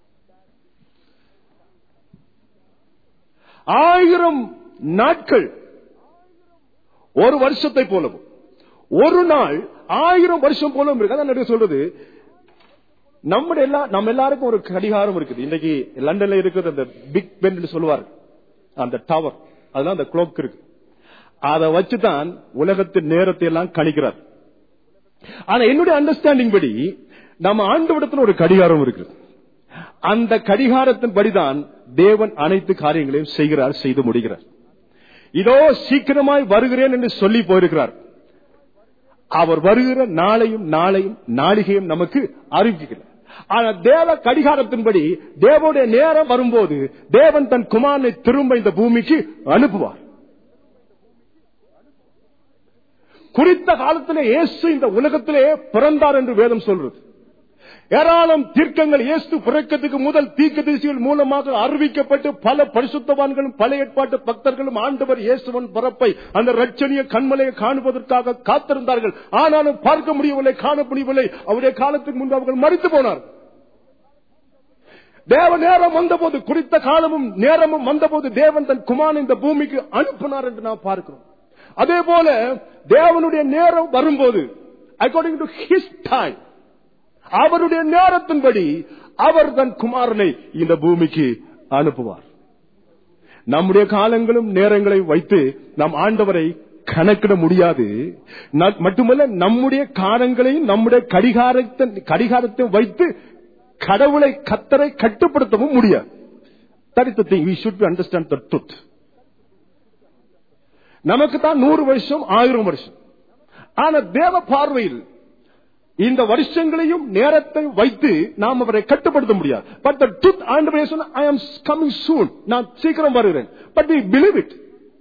ஆயிரம் நாட்கள் ஒரு வருஷத்தை போலவும் ஒரு நாள் ஆயிரம் வருஷம் போலவும் இருக்கு அதான் நடுவே சொல்றது நம்முடைய எல்லா நம்ம எல்லாருக்கும் ஒரு கடிகாரம் இருக்குது இன்னைக்கு லண்டன்ல இருக்கிறது அந்த பிக் பென் சொல்லுவார் அந்த டவர் அதெல்லாம் அந்த குளோக் இருக்கு அதை வச்சுதான் உலகத்தின் நேரத்தை எல்லாம் கணிக்கிறார் ஆனா என்னுடைய அண்டர்ஸ்டாண்டிங் படி நம்ம ஆண்டவிடத்தில் ஒரு கடிகாரம் இருக்கு அந்த கடிகாரத்தின் படிதான் தேவன் அனைத்து காரியங்களையும் செய்கிறார் செய்து முடிகிறார் இதோ சீக்கிரமாய் வருகிறேன் என்று சொல்லி போயிருக்கிறார் அவர் வருகிற நாளையும் நாளையும் நாளிகையும் நமக்கு அறிவிக்கிறார் ஆனா தேவ கடிகாரத்தின்படி தேவனுடைய நேரம் வரும்போது தேவன் தன் குமாரனை திரும்ப இந்த பூமிக்கு அனுப்புவார் குறித்த காலத்திலே இயேசு இந்த உலகத்திலே பிறந்தார் என்று வேதம் சொல்றது ஏராளம் தீர்க்கங்கள் இயேசு பிறக்கத்துக்கு முதல் தீர்க்கதரிசிகள் மூலமாக அறிவிக்கப்பட்டு பல பரிசுத்தவான்களும் பல ஏற்பாட்டு பக்தர்களும் ஆண்டவர் இயேசுவன் பிறப்பை அந்த ரட்சணிய கண்மலையை காணுவதற்காக காத்திருந்தார்கள் ஆனாலும் பார்க்க முடியவில்லை காண முடியவில்லை அவருடைய காலத்துக்கு முன்பு அவர்கள் மறித்து போனார் தேவ நேரம் வந்தபோது குறித்த காலமும் நேரமும் வந்தபோது தேவன் தன் குமாரன் இந்த பூமிக்கு அனுப்பினார் என்று நாம் பார்க்கிறோம் அதே போல தேவனுடைய நேரம் வரும்போது அக்கார்டிங் டு ஹிஸ் டைம் அவருடைய நேரத்தின்படி அவர் தன் குமாரனை இந்த பூமிக்கு அனுப்புவார் நம்முடைய காலங்களும் நேரங்களை வைத்து நம் ஆண்டவரை கணக்கிட முடியாது ந- மட்டுமல்ல நம்முடைய காலங்களையும் நம்முடைய கடிகாரத்தை கடிகாரத்தை வைத்து கடவுளை கத்தரை கட்டுப்படுத்தவும் முடியாது That is the thing. We should understand the truth. நமக்கு தான் நூறு வருஷம் ஆயிரம் வருஷம் ஆனா தேவ பார்வையில் இந்த வருஷங்களையும் நேரத்தை வைத்து நாம் அவரை கட்டுப்படுத்த முடியாது பட் த ட்ரூத் ஆண்டவரே சொன்ன ஐ ஆம் கமிங் சூன் நான் சீக்கிரம் வருகிறேன் but we believe it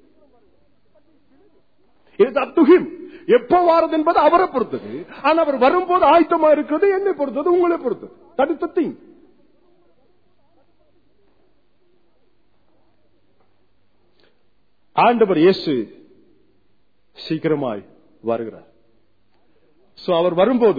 it's up to him எப்போ வாரது என்பது அவரை பொறுத்தது ஆனா அவர் வரும்போது ஆயத்தமா இருக்கிறது என்னை பொறுத்தது உங்களை பொறுத்தது தட் இஸ் த திங் ஆண்டவர் இயேசு சீக்கிரமாய் வருகிறார் சோ அவர் வரும்போது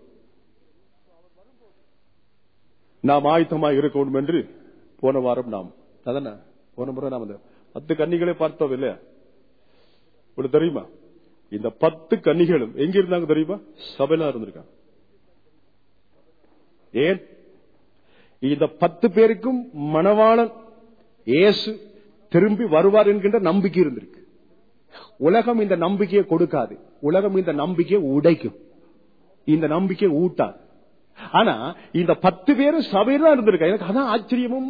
நாம் ஆயத்தமாய் இருக்க வேண்டும் என்று போன வாரம் நாம் அதானே போன முறை நாம் அந்த பத்து கன்னிகளை பார்த்தோம் இல்லையா உங்களுக்கு தெரியுமா இந்த பத்து கன்னிகளும் எங்க இருந்தாங்க தெரியுமா சபையில இருந்திருக்காங்க ஏன் இந்த பத்து பேருக்கும் மணவாளன் இயேசு திரும்பி வருவார் என்கின்ற நம்பிக்கை இருந்திருக்கு உலகம் இந்த நம்பிக்கையை கொடுக்காது உலகம் இந்த நம்பிக்கையை உடைக்கும் இந்த நம்பிக்கை ஊட்டாது ஆனா இந்த பத்து பேரும் சபையில இருந்திருக்கா எனக்கு அதான் ஆச்சரியமும்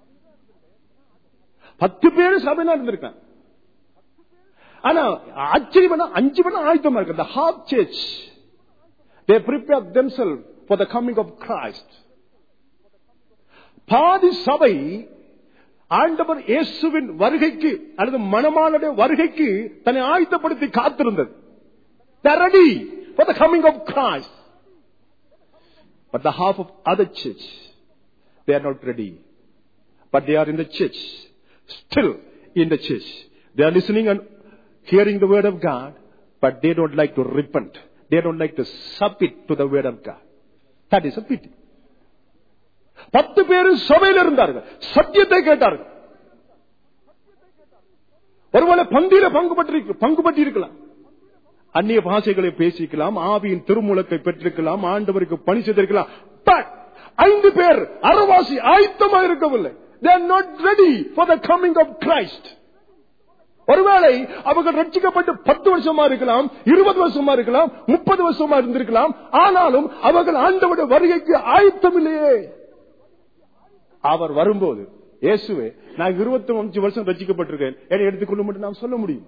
பத்து பேரும் சபையில இருந்திருக்கான் ஆனா ஆச்சரியம்னா அஞ்சு மணி ஆயத்தமா இருக்கு the half church they prepare themselves for the coming of Christ பாதி சபை ஆண்டவர் இயேசுவின் வருகைக்கு அல்லது மணமாளுடைய வருகைக்கு தன்னை ஆயத்தப்படுத்தி காத்திருந்தது They're ready for the coming of Christ. But the half of other church, they are not ready. But they are in the church, still in the church. They are listening and hearing the word of God, but they don't like to repent. They don't like to submit to the word of God. That is a pity. பத்து பேரும் சபையில் இருந்தார்கள் சத்தியத்தை கேட்டார்கள் ஒருவேளை பந்தியில பங்கு பற்றி பங்கு பற்றி இருக்கலாம் அந்நிய பாஷைகளை பேசிக்கலாம் ஆவியின் திருமுழக்கை பெற்றிருக்கலாம் ஆண்டவருக்கு பணி செய்திருக்கலாம் பட் ஐந்து பேர் அறவாசி ஆயத்தமா இருக்கவில்லை they are not ready for the coming of Christ ஒருவேளை அவர்கள் ரட்சிக்கப்பட்டு பத்து வருஷமா இருக்கலாம் இருபது வருஷமா இருக்கலாம் முப்பது வருஷமா இருந்திருக்கலாம் ஆனாலும் அவர்கள் ஆண்டவருடைய வருகைக்கு ஆயத்தம் இல்லையே அவர் வரும்போது இயேசுவே நான் இருபத்தி அஞ்சு வருஷம் ரசிக்கப்பட்டிருக்கேன் என்னை எடுத்துக்கொள்ள மட்டும் நாம் சொல்ல முடியும்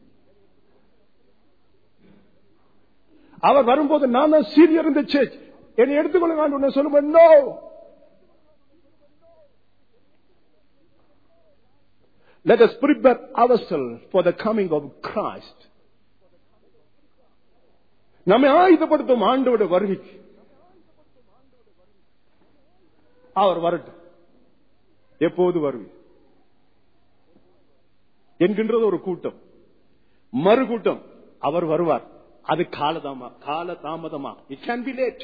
அவர் வரும்போது நான் தான் சீனியர் இந்த சேர்ச் என்னை எடுத்துக்கொள்ளுங்க சொல்லுவேன் no Let us prepare ourselves for the coming of Christ. நம்மை ஆயுதப்படுத்தும் ஆண்டோட வருகைக்கு அவர் வரட்டும் எப்போது வருவி என்கின்றது ஒரு கூட்டம் மறு கூட்டம் அவர் வருவார் அது காலதாமா கால தாமதமா இட் கேன் பி லேட்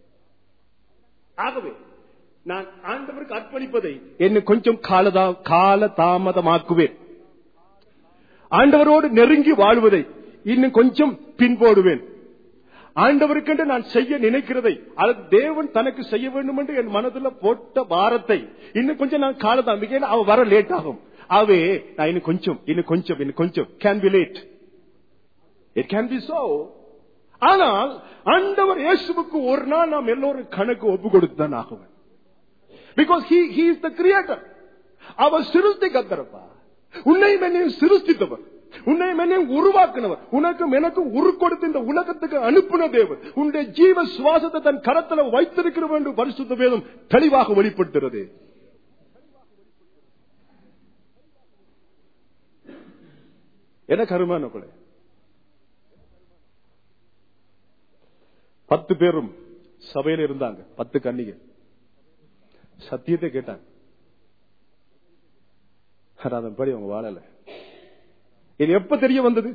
ஆகவே நான் ஆண்டவருக்கு அர்ப்பணிப்பதை என்ன கொஞ்சம் காலதா கால தாமதமாக்குவேன் ஆண்டவரோடு நெருங்கி வாழ்வதை இன்னும் கொஞ்சம் பின்போடுவேன் ஆண்டவருக்கென்று நான் செய்ய நினைக்கிறதை அல்லது தேவன் தனக்கு செய்ய வேண்டும் என்று என் மனதில் போட்ட பாரத்தை இன்னும் கொஞ்சம் நான் காலதாமிக்க அவ வர லேட் ஆகும் ஆகவே நான் இன்னும் கொஞ்சம் இன்னும் கொஞ்சம் இன்னும் கொஞ்சம் can be late it can be so ஆனால் ஆண்டவர் இயேசுவுக்கு ஒரு நாள் நாம் எல்லோரும் கணக்கு ஒப்பு கொடுத்துதான் ஆகுவேன் because he he is the creator அவர் சிருஷ்டி கத்தரப்பா உன்னை என்னையும் சிருஷ்டித்தவர் உன்னை என்னையும் உருவாக்கினவர் உனக்கும் எனக்கும் உரு கொடுத்து இந்த உலகத்துக்கு அனுப்பின தேவன் உன்னுடைய ஜீவ சுவாசத்தை தன் கரத்துல வைத்திருக்கிற வேண்டும் பரிசுத்த வேதம் தெளிவாக வெளிப்படுத்துகிறது என கருமான கொலை பத்து பேரும் சபையில இருந்தாங்க பத்து கன்னிகை சத்தியத்தை கேட்டாங்க அதன்படி அவங்க வாழல இது எப்ப தெரிய வந்தது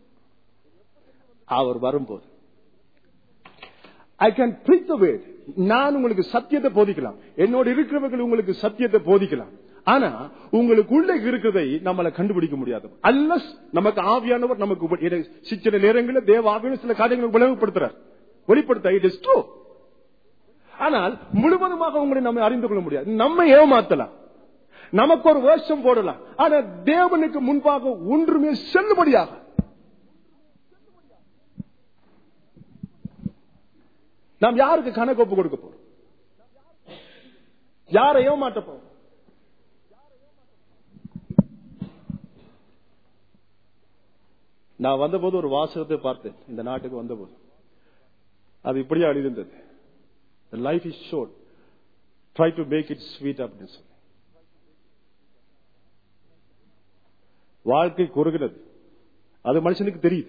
அவர் வரும்போது I can brick the wired நான் உங்களுக்கு சத்தியத்தை போதிக்கலாம் என்னோட இருக்கிறவர்கள் உங்களுக்கு சத்தியத்தை போதிக்கலாம் ஆனா உங்களுக்கு உள்ள இருக்கிறதை நம்மள கண்டுபிடிக்க முடியாது அல்லஸ் நமக்கு ஆவியானவர் நமக்கு சில நேரங்களில் தேவ ஆவியான சில காரியங்களை விளங்கப்படுத்துறார் வெளிப்படுத்த இட் இஸ் ட்ரூ ஆனால் முழுவதுமாக உங்களை நம்ம அறிந்து கொள்ள முடியாது நம்ம ஏமாத்தலாம் நமக்கு ஒரு வருஷம் போடலாம் ஆனா தேவனுக்கு முன்பாக ஒன்றுமே செல்லுபடியாக நாம் யாருக்கு கணக்கு ஒப்பு கொடுக்க போறோம் யாரை ஏமாட்ட போறோம் நான் வந்தபோது ஒரு வாசகத்தை பார்த்தேன் இந்த நாட்டுக்கு வந்தபோது அது இப்படியே அழிந்தது life is short try to make it sweet அப்படின்னு சொல்லி வாழ்க்கை குறுகிறது அது மனுஷனுக்கு தெரியுது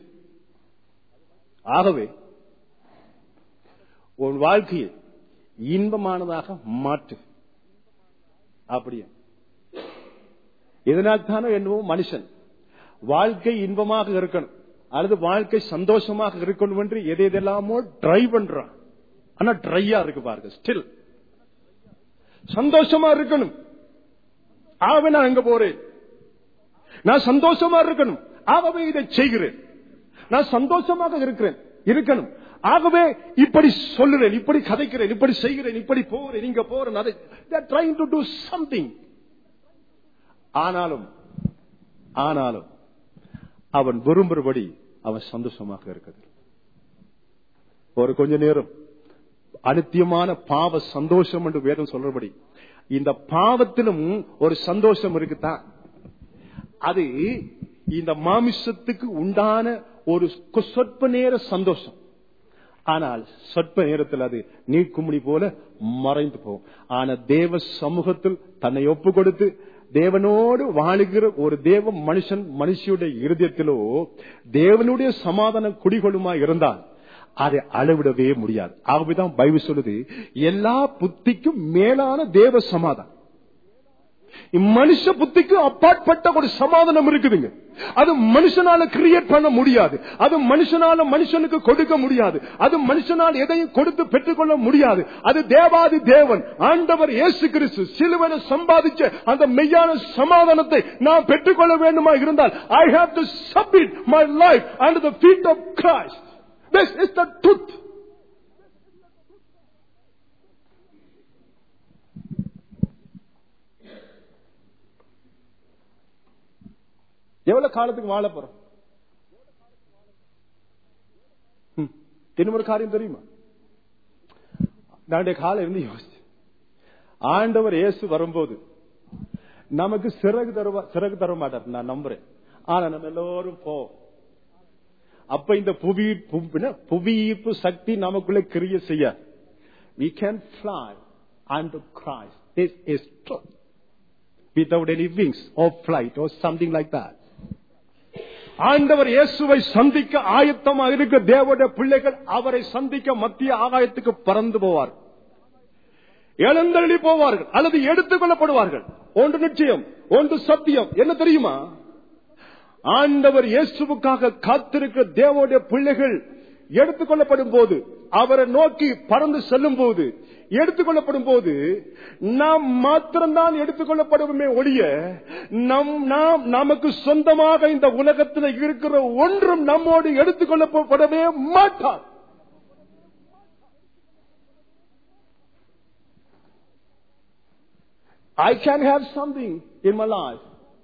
ஆகவே உன் வாழ்க்கையை இன்பமானதாக மாற்று அப்படியே இதனால் தானே என்னவோ மனுஷன் வாழ்க்கை இன்பமாக இருக்கணும் அல்லது வாழ்க்கை சந்தோஷமாக இருக்கணும் என்று எதை எதெல்லாமோ ட்ரை பண்றான் ஆனா ட்ரையா இருக்கு பாருங்க ஸ்டில் சந்தோஷமா இருக்கணும் ஆகவே நான் எங்க போறேன் நான் சந்தோஷமா இருக்கணும் ஆகவே இதை செய்கிறேன் நான் சந்தோஷமாக இருக்கிறேன் இருக்கணும் ஆகவே இப்படி சொல்லுறேன் இப்படி கதைக்கிறேன் இப்படி செய்கிறேன் இப்படி போறேன் இங்க போறேன் அதை ட்ரைங் டு டூ சம்திங் ஆனாலும் ஆனாலும் அவன் விரும்புறபடி அவன் சந்தோஷமாக இருக்கிறது ஒரு கொஞ்ச நேரம் அனித்தியமான பாவ சந்தோஷம் என்று வேதம் சொல்றபடி இந்த பாவத்திலும் ஒரு சந்தோஷம் இருக்குதான் அது இந்த மாமிசத்துக்கு உண்டான ஒரு கொ- சொற்ப நேர சந்தோஷம் ஆனால் சொற்ப நேரத்தில் அது நீக்குமுடி போல மறைந்து போகும் ஆனா தேவ சமூகத்தில் தன்னை ஒப்பு கொடுத்து தேவனோடு வாழுகிற ஒரு தேவ மனுஷன் மனுஷியுடைய இருதயத்திலோ தேவனுடைய சமாதானம் குடிகொள்ளுமா இருந்தால் அதை அளவிடவே முடியாது ஆகவேதான் பைபிள் சொல்லுது எல்லா புத்திக்கும் மேலான தேவ சமாதானம் மனுஷ புத்திக்கு அப்பாற்பட்ட ஒரு சமாதானம் இருக்குதுங்க அது மனுஷனால கிரியேட் பண்ண முடியாது அது மனுஷனால மனுஷனுக்கு கொடுக்க முடியாது அது மனுஷனால் எதையும் கொடுத்து பெற்றுக்கொள்ள முடியாது அது தேவாதி தேவன் ஆண்டவர் இயேசு கிறிஸ்து சிலுவனை சம்பாதிச்ச அந்த மெய்யான சமாதானத்தை நான் பெற்றுக்கொள்ள வேண்டுமா இருந்தால் I have to submit my life and the feet of Christ this is the truth எவ்வளவு காலத்துக்கு வாழ போறோம் ம். இன்னும் ஒரு காரியம் தெரியுமா நான் காலம் இருந்து யோசிச்சு ஆண்டவர் இயேசு வரும்போது நமக்கு சிறகு தருவா சிறகு தர மாட்டார் நான் நம்புறேன் ஆனா நம்ம எல்லோரும் போ அப்ப இந்த புவி புவின- புவியீர்ப்பு சக்தி நமக்குள்ள கிரிய செய்ய we can fly unto Christ this is truth without any wings or flight or something like that ஆண்டவர் இயேசுவை சந்திக்க ஆயத்தமாக இருக்க தேவனுடைய பிள்ளைகள் அவரை சந்திக்க மத்திய ஆகாயத்துக்கு பறந்து போவார் எழுந்தள்ளி போவார்கள் அல்லது எடுத்துக் கொள்ளப்படுவார்கள் ஒன்று நிச்சயம் ஒன்று சத்தியம் என்ன தெரியுமா ஆண்டவர் இயேசுவுக்காக காத்திருக்கிற தேவனுடைய பிள்ளைகள் எடுத்துக் கொள்ளப்படும் போது அவரை நோக்கி பறந்து செல்லும் போது எடுத்துக் கொள்ளப்படும் போது நாம் மாத்திரம்தான் எடுத்துக் கொள்ளப்படுவோமே ஒழிய நம் நாம் நமக்கு சொந்தமாக இந்த உலகத்தில் இருக்கிற ஒன்றும் நம்மோடு எடுத்துக் கொள்ளப்படவே மாட்டார் I can have something in my life.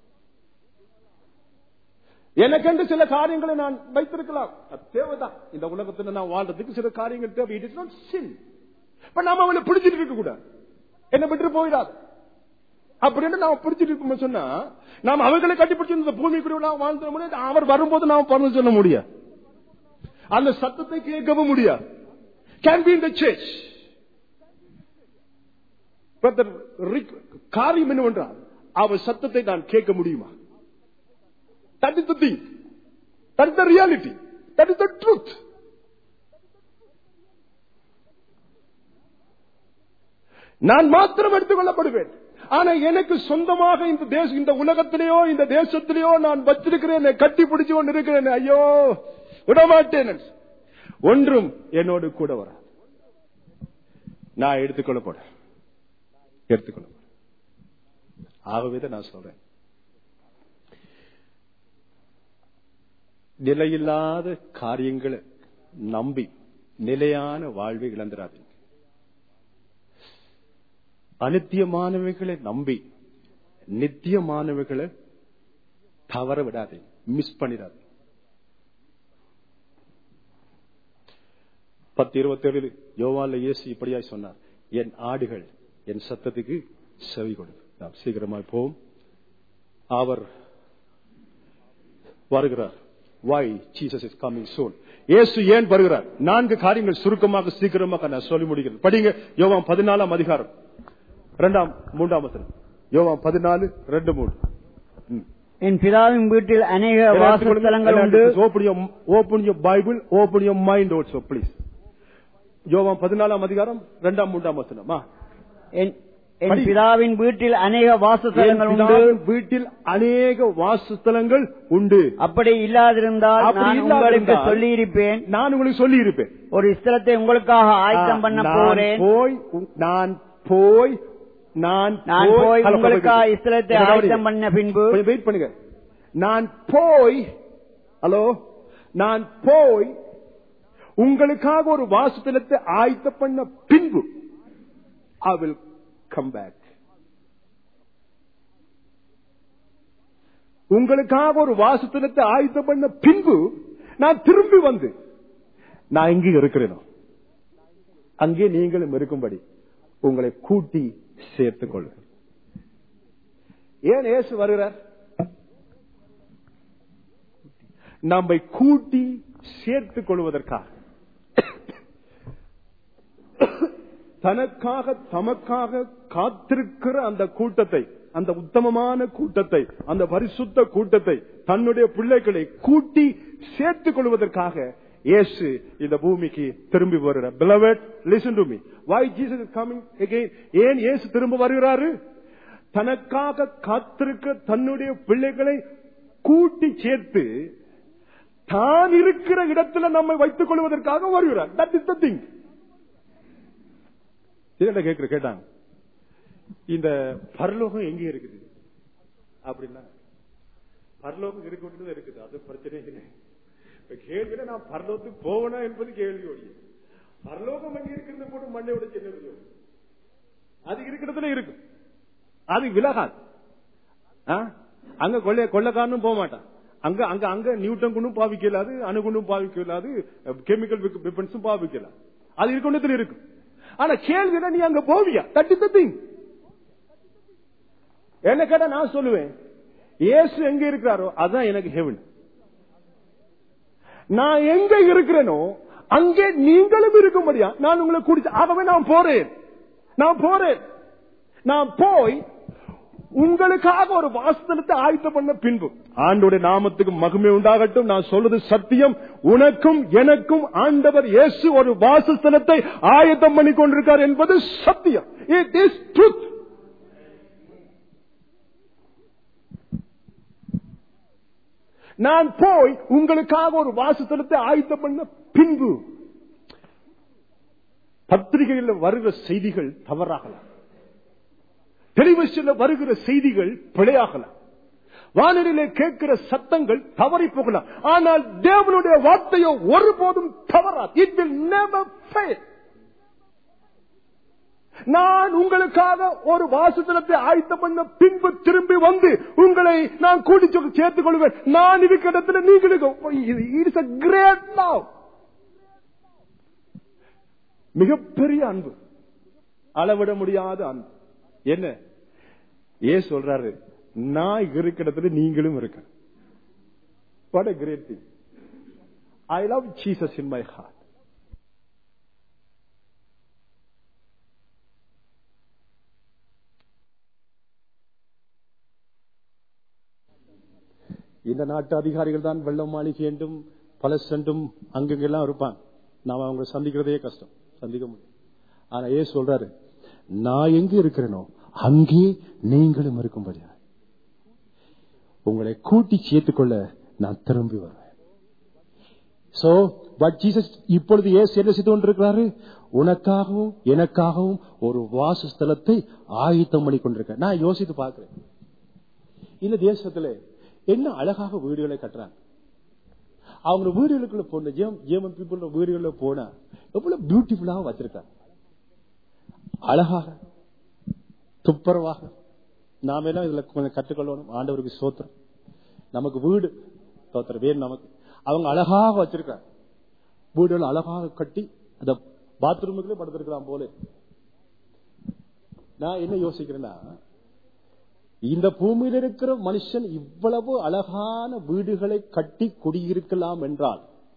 எனக்கென்று சில காரியங்களை நான் வைத்திருக்கலாம் அது தேவைதான் இந்த உலகத்துல நான் வாழ்றதுக்கு சில காரியங்கள் தேவை it is not sin but நாம அவளை பிடிச்சிட்டு இருக்க கூடாது என்ன விட்டு போயிடாது அப்படின்னு நாம பிடிச்சிட்டு இருக்கோம் சொன்னா நாம் அவர்களை கட்டிப்பிடிச்சு இந்த பூமிக்குரிய வாழ்ந்துட முடியாது அவர் வரும்போது நாம பறந்து சொல்ல முடியாது அந்த சத்தத்தை கேட்கவும் முடியாது can be in the church காரியம் என்னவென்றால் அவர் சத்தத்தை நான் கேட்க முடியுமா That is the thing. That is the reality. That is the truth. நான் மாத்திரம் எடுத்துக் கொள்ளப்படுவேன் ஆனா எனக்கு சொந்தமாக இந்த தேச இந்த உலகத்திலேயோ இந்த தேசத்திலேயோ நான் வச்சிருக்கிறேன் கட்டி பிடிச்சு கொண்டு இருக்கிறேன் ஐயோ விடமாட்டேன் ஒன்றும் என்னோடு கூட வர நான் எடுத்துக்கொள்ளப்பட எடுத்துக்கொள்ளப்பட ஆகவே நான் சொல்றேன் நிலையில்லாத காரியங்களை நம்பி நிலையான வாழ்வை இழந்துடாதீங்க அனித்தியமானவைகளை நம்பி நித்தியமானவைகளை தவற விடாதீங்க மிஸ் பண்ணிடாதீங்க பத்து இருபத்தி ஏழு யோவால இயேசு இப்படியாய் சொன்னார் என் ஆடுகள் என் சத்தத்துக்கு செவி கொடு நாம் சீக்கிரமாய் போவோம் அவர் வருகிறார் why Jesus is coming soon. இயேசு ஏன் வருகிறார் நான்கு காரியங்கள் சுருக்கமாக சீக்கிரமாக நான் சொல்லி முடிக்கிறேன் படிங்க யோவான் பதினாலாம் அதிகாரம் இரண்டாம் மூன்றாம் வசனம் யோவான் பதினாலு ரெண்டு மூணு ம். என் பிதாவின் வீட்டில் அநேக வாசஸ்தலங்கள் உண்டு open your open your Bible open your mind also please யோவான் பதினாலாம் அதிகாரம் இரண்டாம் மூன்றாம் வசனம் ஆ. என் என் படி. பிதாவின் வீட்டில் அநேக வாசஸ்தலங்கள் என் உண்டு பிதாவின் வீட்டில் அநேக வாசஸ்தலங்கள் உண்டு அப்படி இல்லாதிருந்தால் அப்படி நான் உங்களுக்கு இல்லாதிருந்தால் சொல்லியிருப்பேன் நான் உங்களுக்கு சொல்லி இருப்பேன் ஒரு ஸ்தலத்தை உங்களுக்காக ஆயத்தம் பண்ண நான் போறேன் போய் உ- நான் போய் நான் நான் போய் ஹலோ, உங்களுக்காக கொஞ்சம் ஸ்தலத்தை கொஞ்சம் ஆயத்தம் பண்ண பின்பு கொஞ்சம் வெயிட் பண்ணுங்க நான் போய் ஹலோ நான் போய் உங்களுக்காக ஒரு வாசத்தலத்தை ஆயத்த பண்ண பின்பு ஐ வில் கம் பேக் உங்களுக்காக ஒரு வாசத்தலத்தை ஆயத்த பண்ண பின்பு நான் திரும்பி வந்து நான் எங்க இருக்கிறேனோ அங்கே நீங்களும் இருக்கும்படி உங்களை கூட்டி சேர்த்துக் கொள்ளுங்கள் ஏன் இயேசு வருகிறார் நம்மை கூட்டி சேர்த்துக் கொள்வதற்காக தனக்காக தமக்காக காத்திருக்கிற அந்த கூட்டத்தை அந்த உத்தமமான கூட்டத்தை அந்த பரிசுத்த கூட்டத்தை தன்னுடைய பிள்ளைகளை கூட்டி சேர்த்துக் கொள்வதற்காக இயேசு இந்த பூமிக்கு திரும்பி வருகிறார் beloved listen to me why jesus is coming again ஏன் இயேசு திரும்ப வருகிறாரு தனக்காக காத்திருக்க தன்னுடைய பிள்ளைகளை கூட்டி சேர்த்து தான் இருக்கிற இடத்துல நம்மை வைத்துக் கொள்வதற்காக வருகிறார் தட் இஸ் த திங் கேட்கிற கேட்டாங்க இந்த பரலோகம் எங்க இருக்குது அப்படின்னா பரலோகம் இருக்க வேண்டியது இருக்குது அது பிரச்சனை இல்லை இப்ப கேள்வியில நான் பரலோகத்துக்கு போவனா என்பது கேள்வி ஒழிய பரலோகம் எங்க இருக்கிறது போட்டு மண்ணை விட செல்ல அது இருக்கிறதுல இருக்கு அது விலகாது ஆ? அங்க கொள்ளை கொள்ளக்காரனும் போக மாட்டான் அங்க அங்க அங்க நியூட்டன் குண்டும் பாவிக்கலாது அணுகுண்டும் பாவிக்கலாது கெமிக்கல் வெப்பன்ஸும் பாவிக்கலாம் அது இருக்கொண்டத்தில் இருக்கு ஆனா கேள்வி நீ அங்க போவியா தட்டி தத்தி என்ன கேட்டா நான் சொல்லுவேன் இயேசு எங்க இருக்கிறாரோ அதான் எனக்கு ஹெவன் நான் எங்க இருக்கிறேனோ அங்கே நீங்களும் இருக்க முடியும் நான் உங்களை குடிச்சு ஆகவே நான் போறேன் நான் போறேன் நான் போய் உங்களுக்காக ஒரு வாசனத்தை ஆயத்தம் பண்ண பின்பு ஆண்டோட நாமத்துக்கு மகிமை உண்டாகட்டும் நான் சொல்றது சத்தியம் உனக்கும் எனக்கும் ஆண்டவர் இயேசு ஒரு வாசஸ்தலத்தை ஆயத்தம் பண்ணி கொண்டிருக்கார் என்பது சத்தியம் இட் இஸ் ட்ரூத் நான் போய் உங்களுக்காக ஒரு வாசஸ்தலத்தை ஆயத்தம் பண்ண பின்பு பத்திரிகையில் வருகிற செய்திகள் தவறாகலாம் டெலிவிஷன்ல வருகிற செய்திகள் பிழையாகலாம் வானொலியிலே கேட்கிற சத்தங்கள் தவறி போகலாம் ஆனால் தேவனுடைய வார்த்தையோ ஒருபோதும் தவறா இட் வில் நெவர் ஃபெயில் நான் உங்களுக்காக ஒரு வாசத்தனத்தை ஆயத்தம் பண்ண பின்பு திரும்பி வந்து உங்களை நான் கூட்டி சொல்லி சேர்த்துக் கொள்வேன் நான் இருக்கிற இடத்துல நீங்களும் இட்ஸ் அ கிரேட் லவ் மிகப்பெரிய அன்பு அளவிட முடியாத அன்பு என்ன ஏ சொல்றாரு நான் இருக்கிற இடத்துல நீங்களும் இருக்க what a great thing I love Jesus in my heart இந்த நாட்டு அதிகாரிகள் தான் வெள்ளம் மாளிகை என்றும் பல சென்றும் அங்கெங்கெல்லாம் இருப்பான் நாம அவங்க சந்திக்கிறதே கஷ்டம் சந்திக்க முடியும் ஆனா ஏ சொல்றாரு நான் எங்க இருக்கிறேனோ அங்கே நீங்களும் இருக்கும்படியா உங்களை கூட்டி சேர்த்துக்கொள்ள நான் திரும்பி வருவேன் சோ பட் ஜீசஸ் இப்பொழுது ஏசு என்ன செய்து கொண்டிருக்கிறாரு உனக்காகவும் எனக்காகவும் ஒரு வாசஸ்தலத்தை ஆயத்தம் பண்ணி கொண்டிருக்க நான் யோசித்து பார்க்கிறேன் இந்த தேசத்துல என்ன அழகாக வீடுகளை கட்டுறாங்க அவங்க வீடுகளுக்குள்ள போன ஜேமன் பீப்புள் வீடுகள்ல போனா எவ்வளவு பியூட்டிஃபுல்லாக வச்சிருக்காங்க அழகாக துப்புரவாக நாம எல்லாம் இதுல கொஞ்சம் கற்றுக்கொள்ளணும் ஆண்டவருக்கு சோத்திரம் நமக்கு வீடு சோத்திரம் வேறு நமக்கு அவங்க அழகாக வச்சிருக்காங்க வீடுகள் அழகாக கட்டி அந்த பாத்ரூமுக்குள்ளே படுத்திருக்கலாம் போல நான் என்ன யோசிக்கிறேன்னா இந்த பூமியில் இருக்கிற மனுஷன் இவ்வளவு அழகான வீடுகளை கட்டி குடியிருக்கலாம் என்றால்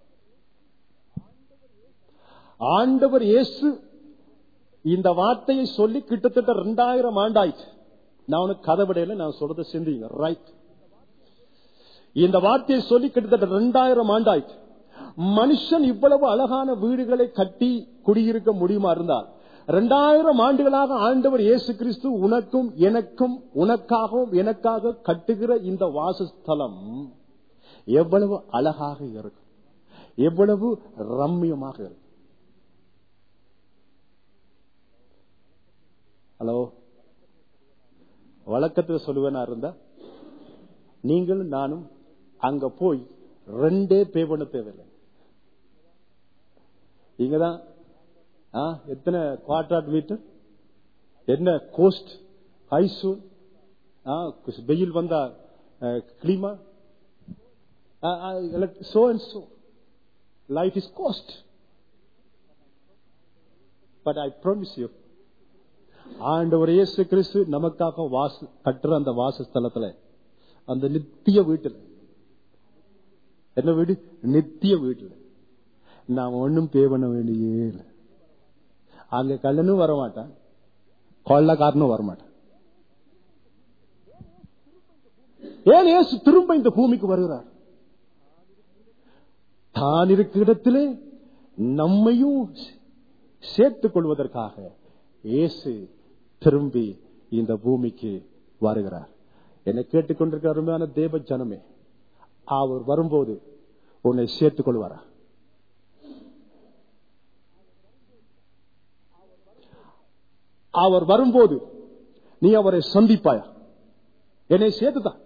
ஆண்டவர் இயேசு இந்த வார்த்தையை சொல்லி கிட்டத்தட்ட ரெண்டாயிரம் ஆண்டாயிடுச்சு நான் உனக்கு கதை விடையில நான் சொல்றதை சிந்திங்க ரைட் இந்த வார்த்தையை சொல்லி கிட்டத்தட்ட ரெண்டாயிரம் ஆண்டாயிடுச்சு மனுஷன் இவ்வளவு அழகான வீடுகளை கட்டி குடியிருக்க முடியுமா இருந்தால் இரண்டாயிரம் ஆண்டுகளாக ஆண்டவர் இயேசு கிறிஸ்து உனக்கும் எனக்கும் உனக்காகவும் எனக்காக கட்டுகிற இந்த வாசஸ்தலம் எவ்வளவு அழகாக இருக்கும் எவ்வளவு ரம்மியமாக இருக்கும் ஹலோ வழக்கத்தில் சொல்லுவேனா இருந்தா நீங்களும் நானும் அங்க போய் ரெண்டே பே பண்ண தேவையில்லை இங்கதான் எத்தனை குவாட்ராட் மீட்டர் என்ன கோஸ்ட் ஐசூல் வெயில் வந்தா கிளிமா so and so life is ghost but I promise you ஆண்டவர் இயேசு கிறிஸ்து நமக்காக வாச கட்டுற அந்த வாசஸ்தலத்துல அந்த நித்திய வீட்டுல என்ன வீடு நித்திய வீட்டுல நாம் ஒன்னும் பே பண்ண வேண்டியே இல்லை அங்க கல்லனும் வரமாட்டான் கொள்ளக்காரனும் வரமாட்டான் ஏன் இயேசு திரும்ப இந்த பூமிக்கு வருகிறார் தான் இருக்கிற இடத்திலே நம்மையும் சேர்த்துக் கொள்வதற்காக இயேசு திரும்பி இந்த பூமிக்கு வருகிறார் என்னை கேட்டுக்கொண்டிருக்கிற அருமையான தேவ ஜனமே அவர் வரும்போது உன்னை சேர்த்துக் கொள்வாரா அவர் வரும்போது நீ அவரை சந்திப்பாயா என்னை சேர்த்துதான்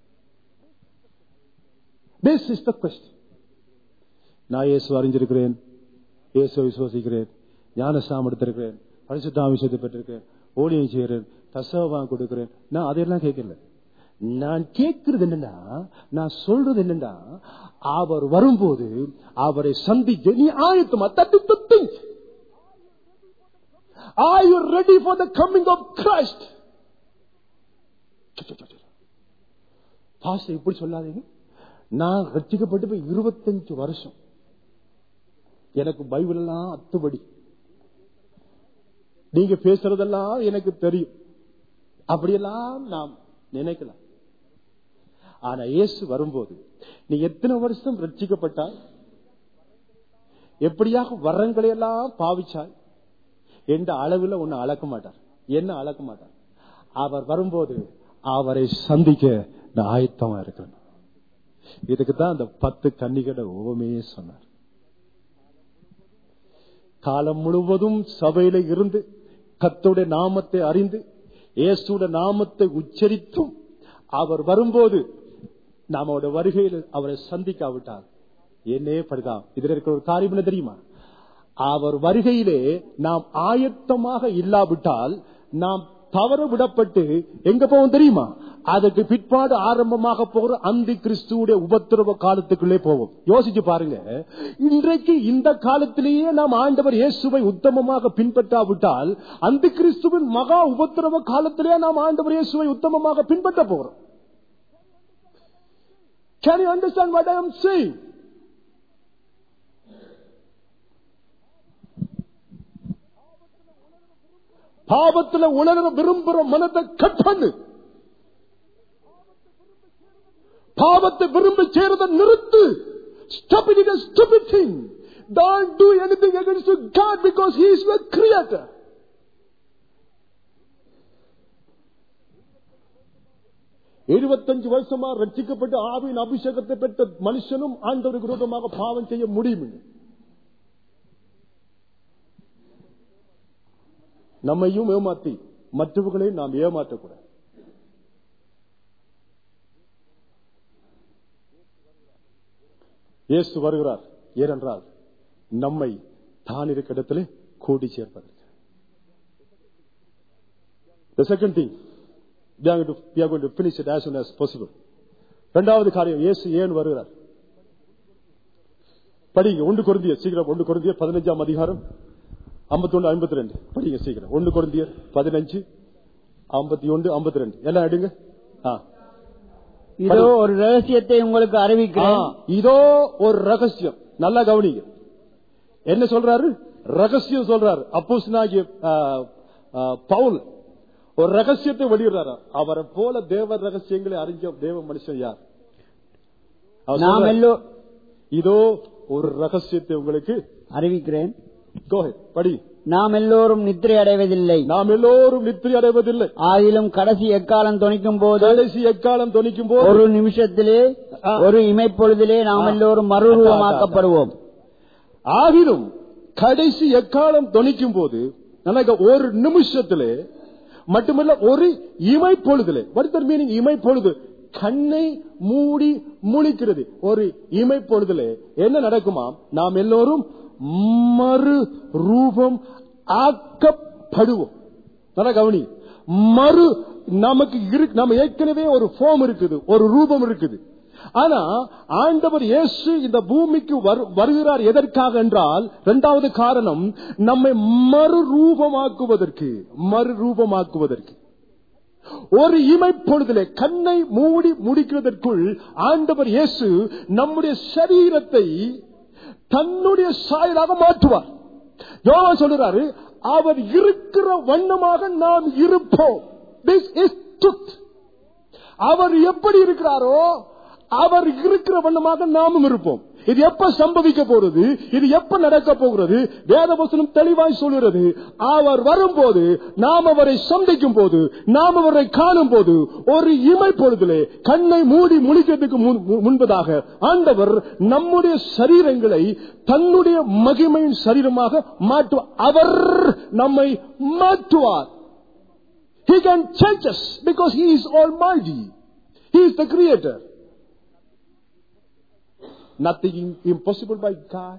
திஸ் இஸ் த கொஸ்டின் நான் இயேசு அறிஞ்சிருக்கிறேன் இயேசு விசுவசிக்கிறேன் ஞானசாமம் எடுத்திருக்கிறேன் பரிசுத்தாமிஷத்தை பெற்றிருக்கிறேன் ஊழியம் செய்கிறேன் தசவம் கொடுக்கிறேன் நான் அதையெல்லாம் கேட்கல நான் கேட்கிறது என்னன்னா நான் சொல்றது என்னன்னா அவர் வரும்போது அவரை சந்திக்க நீ ஆயத்தமா தட்டு think Are you ready for the coming of Christ? Pastor இப்படி சொல்லாதீங்க நான் ரட்சிக்கப்பட்டு போய் இருபத்தஞ்சு வருஷம் எனக்கு பைபிள் எல்லாம் அத்துபடி நீங்க பேசுறதெல்லாம் எனக்கு தெரியும் அப்படியெல்லாம் நாம் நினைக்கலாம் ஆனா இயேசு வரும்போது நீ எத்தனை வருஷம் ரட்சிக்கப்பட்டாய் எப்படியாக வரங்களை எல்லாம் பாவிச்சாய் எந்த அளவில் ஒன்னு அளக்க மாட்டார் என்ன அளக்க மாட்டார் அவர் வரும்போது அவரை சந்திக்க நான் ஆயத்தமா இருக்கிறேன் இதுக்கு தான் அந்த பத்து கன்னிகட ஓமையே சொன்னார் காலம் முழுவதும் சபையில இருந்து கத்தோட நாமத்தை அறிந்து இயேசுட நாமத்தை உச்சரித்தும் அவர் வரும்போது நாமோட வருகையில் அவரை சந்திக்காவிட்டால் என்னே படுதான் இதுல இருக்கிற ஒரு காரியம் என்ன தெரியுமா அவர் வருகையிலே நாம் ஆயத்தமாக இல்லாவிட்டால் நாம் தவற விடப்பட்டு எங்க போவோம் தெரியுமா அதற்கு பிற்பாடு ஆரம்பமாக போகிற அந்த கிறிஸ்துவோட உபத்திரவ காலத்துக்குள்ளே போவோம் யோசிச்சு பாருங்க இன்றைக்கு இந்த காலத்திலேயே நாம் ஆண்டவர் இயேசுவை உத்தமமாக பின்பற்றாவிட்டால் அந்த கிறிஸ்துவின் மகா உபத்திரவ காலத்திலே நாம் ஆண்டவர் இயேசுவை உத்தமமாக பின்பற்ற போகிறோம் Can you understand what I am saying? பாவத்துல உணர விரும்புற மனதை கட் பண்ணு பாவத்தை விரும்பி சேரத நிறுத்து Stop it, it is a stupid thing. Don't do anything against God because He is the creator. இருபத்தஞ்சு வருஷமா ரட்சிக்கப்பட்டு ஆவியின் அபிஷேகத்தை பெற்ற மனுஷனும் ஆண்டவருக்கு விரோதமாக பாவம் செய்ய முடியும் நம்மையும் ஏமாத்தி மற்றவர்களையும் நாம் ஏமாற்றக்கூடாது இயேசு வருகிறார் ஏனென்றால் நம்மை தான் இருக்க இடத்திலே கூடி சேர்ப்பதற்கு The second thing, we are going to, we are going to finish it as soon as possible. இரண்டாவது காரியம் இயேசு ஏன் வருகிறார் படிங்க ஒன்று குருந்திய சீக்கிரம் ஒன்று குருந்திய பதினஞ்சாம் அதிகாரம் ஐம்பத்தி ஒன்று ஐம்பத்தி ரெண்டு படிங்க சீக்கிரம் ஒன்று குருந்தியர் பதினஞ்சு ஐம்பத்தி ஒன்று ஐம்பத்தி ரெண்டு எல்லாம் எடுங்க ஆ. இதோ ஒரு ரகசியத்தை உங்களுக்கு ஆ, அறிவிக்கிறேன் இதோ ஒரு ரகசியம் நல்லா கவனிங்க என்ன சொல்றாரு ரகசியம் சொல்றாரு அப்போஸ்தலனாகிய, ஆ, ஆ, பவுல் ஒரு ரகசியத்தை வெளியிடுறாரு அவரை போல தேவ ரகசியங்களை அறிஞ்ச தேவ மனுஷன் யார் அவர் நாம் சொல்றாரு, எல்லோ இதோ ஒரு ரகசியத்தை உங்களுக்கு அறிவிக்கிறேன் Go ahead, படி நாம் எல்லோரும் நித்திரை அடைவதில்லை நாம் எல்லோரும் நித்திரை அடைவதில்லை ஆகிலும் கடைசி எக்காலம் தொனிக்கும் போது கடைசி எக்காலம் தொனிக்கும் போது ஒரு நிமிஷத்திலே ஆ. ஒரு இமைப்பொழுதிலே நாம் ஆ. எல்லோரும் மறுரூபமாக்கப்படுவோம் ஆகிலும் கடைசி எக்காலம் தொனிக்கும் போது எனக்கு ஒரு நிமிஷத்திலே மட்டுமல்ல ஒரு இமை பொழுதிலே வருத்தர் மீனிங் இமை பொழுது கண்ணை மூடி முழிக்கிறது ஒரு இமை பொழுதிலே என்ன நடக்குமா நாம் எல்லோரும் மறு ரூபம் ஆக்கப்படுவோம் நல்லா கவனி மறு நமக்கு இருக்கு நம்ம ஏற்கனவே ஒரு ஃபார்ம் இருக்குது ஒரு ரூபம் இருக்குது ஆனா ஆண்டவர் இயேசு இந்த பூமிக்கு வரு- வருகிறார் எதற்காக என்றால் இரண்டாவது காரணம் நம்மை மறுரூபமாக்குவதற்கு மறுரூபமாக்குவதற்கு ஒரு இமைப்பொழுதிலே கண்ணை மூடி முடிக்கிறதற்குள் ஆண்டவர் இயேசு நம்முடைய சரீரத்தை தன்னுடைய சாயலாக மாற்றுவார் யோவான் சொல்றாரு அவர் இருக்கிற வண்ணமாக நாம் இருப்போம் திஸ் இஸ் ட்ரூத் அவர் எப்படி இருக்கிறாரோ அவர் இருக்கிற வண்ணமாக நாமும் இருப்போம் இது எப்ப சம்பவிக்க போறது இது எப்ப நடக்க போகிறது வேதவசனம் தெளிவாய் சொல்கிறது அவர் வரும்போது நாம் அவரை சந்திக்கும் போது நாம் அவரை காணும் போது ஒரு இமை பொழுதிலே கண்ணை மூடி முழிக்கிறதுக்கு முன்- மு- முன்பதாக ஆண்டவர் நம்முடைய சரீரங்களை தன்னுடைய மகிமையின் சரீரமாக மாற்றுவார் அவர் நம்மை மாற்றுவார் He can change us because He is Almighty. He is the Creator. Nothing im- impossible by God.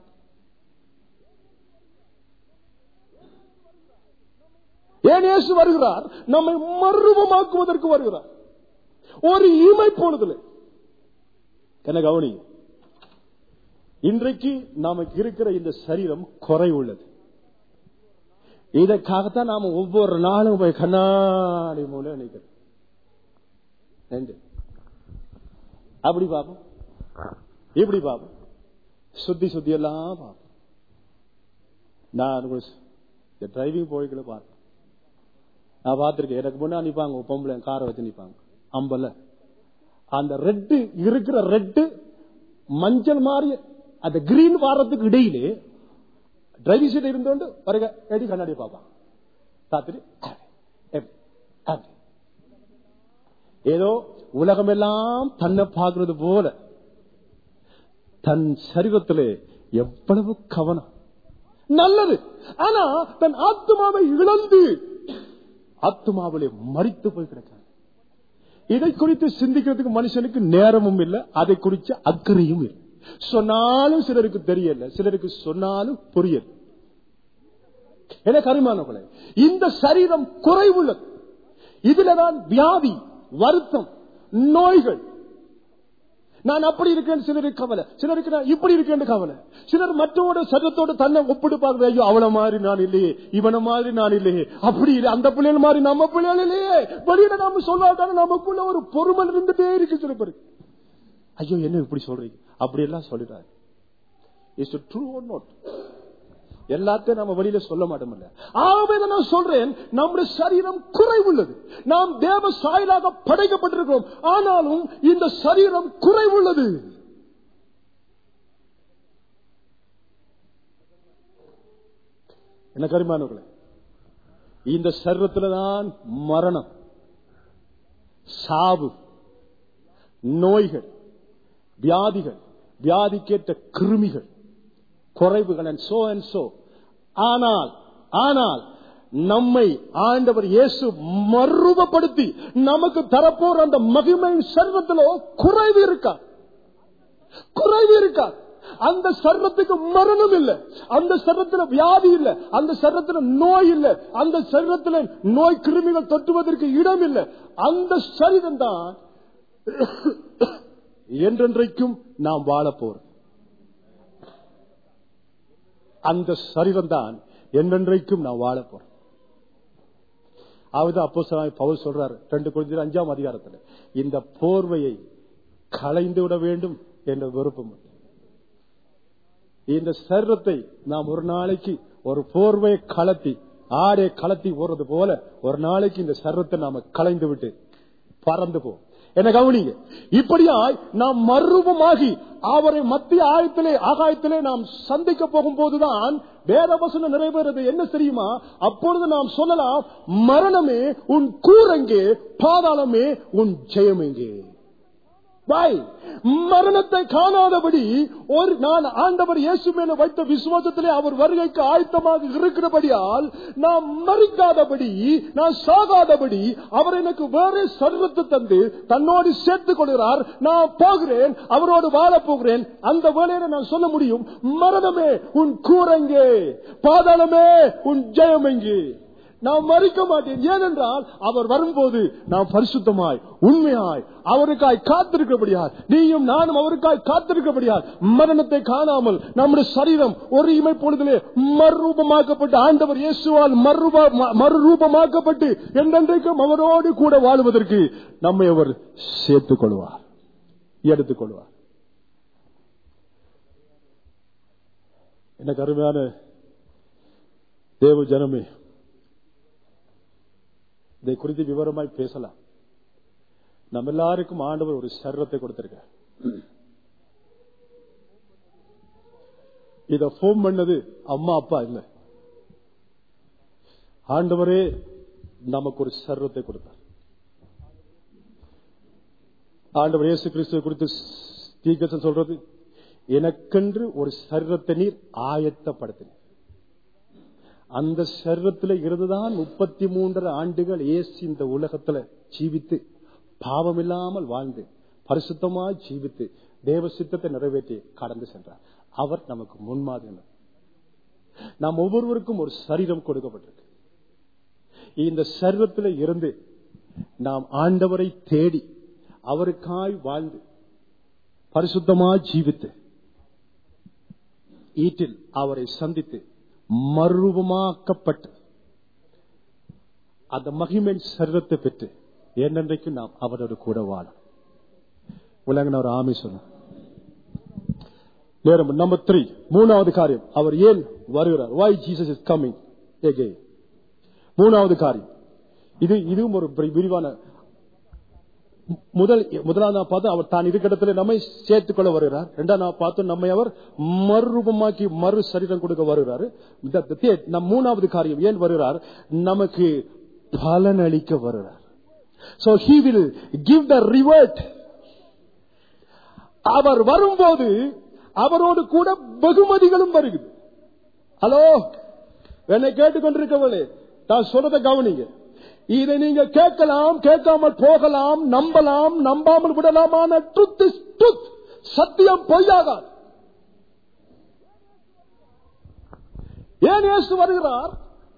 ஏன் இயேசு வருகிறார் நம்மை மர்வமாக்குவதற்கு வருகிறார் ஒரு இமை பொழுதுல என்ன கவனி இன்றைக்கு நமக்கு இருக்கிற இந்த சரீரம் குறை உள்ளது இதற்காகத்தான் நாம ஒவ்வொரு நாளும் போய் கண்ணாடி மூலம் நினைக்கிறோம் நெஞ்சு. அப்படி பாப்போம் இப்படி பாப்போம் சுத்தி சுத்தி எல்லாம் பார்ப்போம் நான் டிரைவிங் போய்களை பார்த்தேன் நான் பார்த்திருக்கேன் எனக்கு முன்னாடி நிப்பாங்க ஒரு பொம்பளை காரை வச்சு நிப்பாங்க அம்பல அந்த ரெட்டு இருக்கிற ரெட்டு மஞ்சள் மாதிரி அந்த கிரீன் வாரத்துக்கு இடையிலே டிரைவிங் சீட் இருந்தோண்டு வருக எடி கண்ணாடி பார்ப்பான் பார்த்துட்டு அப்படி, அப்படி. ஏதோ உலகமெல்லாம் தன்னை பார்க்கிறது போல தன் சரீரத்திலே எவ்வளவு கவனம் நல்லது ஆனா தன் ஆத்மாவை இழந்து ஆத்மாவிலே மறித்து போய் கிடக்கிறார் இதை குறித்து சிந்திக்கிறதுக்கு மனுஷனுக்கு நேரமும் இல்லை அதை குறித்து அக்கறையும் இல்லை சொன்னாலும் சிலருக்கு தெரியல சிலருக்கு சொன்னாலும் புரியல என கருமானவர்களே இந்த சரீரம் குறைவுள்ளது இதுலதான் வியாதி வருத்தம் நோய்கள் நான் அப்படி இருக்கேன் சிலருக்கு கவலை சிலருக்கு நான் இப்படி இருக்கேன் கவலை சிலர் மற்றவோட சட்டத்தோட தன்னை ஒப்பிட்டு பார்க்க ஐயோ அவள மாதிரி நான் இல்லையே இவன மாதிரி நான் இல்லையே அப்படி இல்லை அந்த பிள்ளைகள் மாதிரி நம்ம பிள்ளைகள் இல்லையே வெளியில நாம சொல்லாட்டாலும் நமக்குள்ள ஒரு பொறுமை இருந்துட்டே இருக்கு சில பேருக்கு ஐயோ என்ன இப்படி சொல்றீங்க அப்படி எல்லாம் சொல்லிட்டாரு இஸ் ட்ரூ or not எல்லாத்தையும் நம்ம வெளியில சொல்ல மாட்டோம்ல ஆகவே தான் நான் சொல்றேன் நம்முடைய சரீரம் குறைவுள்ளது நாம் தேவ சாயலாக படைக்கப்பட்டிருக்கிறோம் ஆனாலும் இந்த சரீரம் குறைவுள்ளது என்ன கரிமானவர்களே இந்த சரீரத்துல தான் மரணம் சாவு நோய்கள் வியாதிகள் வியாதிக்கேற்ற கிருமிகள் குறைவுகள் and so and so ஆனால் ஆனால் நம்மை ஆண்டவர் இயேசு மறுபடுத்தி நமக்கு தரப்போற அந்த மகிமையின் சர்வத்திலோ குறைவு இருக்கா குறைவு இருக்கா அந்த சர்வத்துக்கு மரணம் இல்ல அந்த சர்வத்துல வியாதி இல்ல அந்த சர்வத்துல நோய் இல்ல அந்த சர்வத்துல நோய் கிருமிகள் தொட்டுவதற்கு இடம் இல்ல அந்த சரீரம் தான் என்றென்றைக்கும் நாம் வாழ போறோம் அந்த சரீரம் தான் என்றென்றைக்கும் நான் வாழ போறேன் அவது அப்போ பவுல் சொல்றாரு ரெண்டு கொஞ்சம் அஞ்சாம் அதிகாரத்துல இந்த போர்வையை களைந்து விட வேண்டும் என்ற விருப்பம் இந்த சரீரத்தை நாம் ஒரு நாளைக்கு ஒரு போர்வையை கலத்தி ஆடை கலத்தி ஓடுறது போல ஒரு நாளைக்கு இந்த சரீரத்தை நாம களைந்து விட்டு பறந்து போ என்ன கவனிங்க இப்படியாய் நாம் மறுபமாகி அவரை மத்திய ஆயத்திலே ஆகாயத்திலே நாம் சந்திக்க போகும் போதுதான் வேதவசனம் நிறைவேறது என்ன தெரியுமா அப்பொழுது நாம் சொல்லலாம் மரணமே உன் கூரங்கே பாதாளமே உன் ஜெயம் எங்கே வாய் மரணத்தை காணாதபடி ஒரு நான் ஆண்டவர் இயேசு மேல வைத்த விசுவாசத்திலே அவர் வருகைக்கு ஆயத்தமாக இருக்கிறபடியால் நான் மறிக்காதபடி நான் சாகாதபடி அவர் எனக்கு வேற சர்வத்தை தந்து தன்னோடு சேர்த்துக் கொள்கிறார் நான் போகிறேன் அவரோடு வாழ போகிறேன் அந்த வேலையில நான் சொல்ல முடியும் மரணமே உன் கூரங்கே பாதாளமே உன் ஜெயம் எங்கே நான் மறிக்க மாட்டேன் ஏனென்றால் அவர் வரும்போது நாம் பரிசுத்தமாய் உண்மையாய் அவருக்காய் காத்திருக்கபடியால் நீயும் நானும் அவருக்காய் காத்திருக்கபடியால் மரணத்தை காணாமல் நம்முடைய சரீரம் ஒரு இமை பொழுதிலே மறுரூபமாக்கப்பட்டு ஆண்டவர் இயேசுவால் மறுரூப ம- மறுரூபமாக்கப்பட்டு என்றென்றைக்கும் அவரோடு கூட வாழுவதற்கு நம்மை அவர் சேர்த்துக் கொள்வார் எடுத்துக் கொள்வார் எனக்கு அருமையான தேவ ஜனமே இதை குறித்து விவரமாய் பேசலாம் நம்ம எல்லாருக்கும் ஆண்டவர் ஒரு சர்வத்தை கொடுத்திருக்க இத போன் பண்ணது அம்மா அப்பா இல்ல ஆண்டவரே நமக்கு ஒரு சர்வத்தை கொடுத்தார் ஆண்டவர் இயேசு கிறிஸ்துவ குறித்து தீர்க்கதரிசனம் சொல்றது எனக்கென்று ஒரு சர்வத்தை நீர் ஆயத்தப்படுத்தினீர் அந்த சர்வத்தில் இருந்துதான் முப்பத்தி மூன்றரை ஆண்டுகள் இயேசு இந்த உலகத்துல ஜீவித்து பாவம் இல்லாமல் வாழ்ந்து பரிசுத்தமாய் ஜீவித்து தேவ சித்தத்தை நிறைவேற்றி கடந்து சென்றார் அவர் நமக்கு முன்மாதிரி நாம் ஒவ்வொருவருக்கும் ஒரு சரீரம் கொடுக்கப்பட்டிருக்கு இந்த சர்வத்தில் இருந்து நாம் ஆண்டவரை தேடி அவருக்காய் வாழ்ந்து பரிசுத்தமாய் ஜீவித்து ஈட்டில் அவரை சந்தித்து மறுரூபமாக்கப்பட்டு அந்த மகிமையின் சர்வத்தை பெற்று என்னென்றைக்கும் நாம் அவரோடு கூட வாழும் உலக ஒரு ஆமை சொன்ன நேரம் நம்பர் த்ரீ மூணாவது காரியம் அவர் ஏன் வருகிறார் why Jesus is coming again மூணாவது காரியம் இது இதுவும் ஒரு விரி- விரிவான முதல் முதலாவது நான் பார்த்து அவர் தான் இருக்கிற இடத்துல நம்மை சேர்த்துக் கொள்ள வருகிறார் இரண்டாம் நான் பார்த்து நம்மை அவர் மறுரூபமாக்கி மறு சரீரம் கொடுக்க வருகிறார் இந்த- the third, நம் மூணாவது காரியம் ஏன் வருகிறார் நமக்கு பலன் அளிக்க வருகிறார் so he will give the reward அவர் வரும்போது அவரோடு கூட வெகுமதிகளும் வருகிறது ஹலோ என்னை கேட்டுக்கொண்டிருக்கவளே நான் சொல்றதை கவனிங்க இதை நீங்க கேட்கலாம் கேட்காமல் போகலாம் நம்பலாம் நம்பாமல் விடலாமான ட்ருத் இஸ் ட்ருத் சத்தியம் பொய்யாகாது ஏன் இயேசு வருகிறார்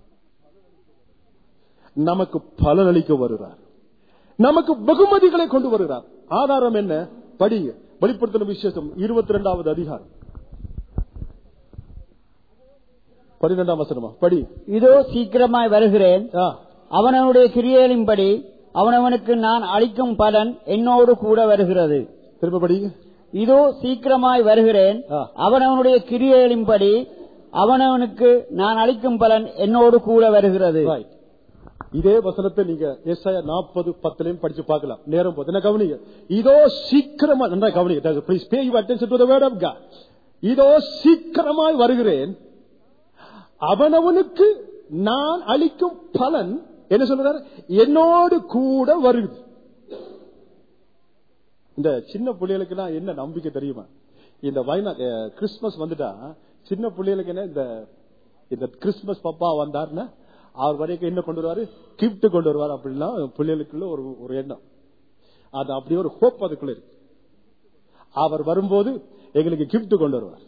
நமக்கு பலனளிக்க வருகிறார் நமக்கு வெகுமதிகளை கொண்டு வருகிறார் ஆதாரம் என்ன படிங்க வெளிப்படுத்தின விசேஷம் இருபத்தி ரெண்டாவது அதிகாரம் பன்னிரெண்டாம் வசனமா படி இதோ சீக்கிரமாய் வருகிறேன் ஆ, அவனவனுடைய கிரியைகளின்படி அவனவனுக்கு நான் அளிக்கும் பலன் என்னோடு கூட வருகிறது திரும்ப படிங்க இதோ சீக்கிரமாய் வருகிறேன் ஆ. அவனவனுடைய கிரியைகளின்படி அவனவனுக்கு நான் அளிக்கும் பலன் என்னோடு கூட வருகிறது Right. இதே வசனத்தை நீங்க எஸ்ஐ நாற்பது பத்துலயும் படிச்சு பார்க்கலாம் நேரம் போது என்ன கவனிங்க இதோ சீக்கிரமா நன்றா கவனிங்க please pay you attention to the word of God இதோ சீக்கிரமாய் வருகிறேன் அவனவனுக்கு நான் அளிக்கும் பலன் என்ன சொல்றாரு என்னோடு கூட வருகிறது இந்த சின்ன பிள்ளைகளுக்கு என்ன நம்பிக்கை தெரியுமா இந்த வைனா அஹ், கிறிஸ்துமஸ் வந்துட்டா சின்ன பிள்ளைகளுக்கு என்ன இந்த இந்த கிறிஸ்துமஸ் பப்பா வந்தாருன்னா அவர் வரைக்கும் என்ன கொண்டு வருவாரு கிஃப்ட் கொண்டு வருவார் அப்படின்னா பிள்ளைகளுக்குள்ள ஒரு ஒரு எண்ணம் அது அப்படியே ஒரு ஹோப் அதுக்குள்ள இருக்கு அவர் வரும்போது எங்களுக்கு கிஃப்ட் கொண்டு வருவார்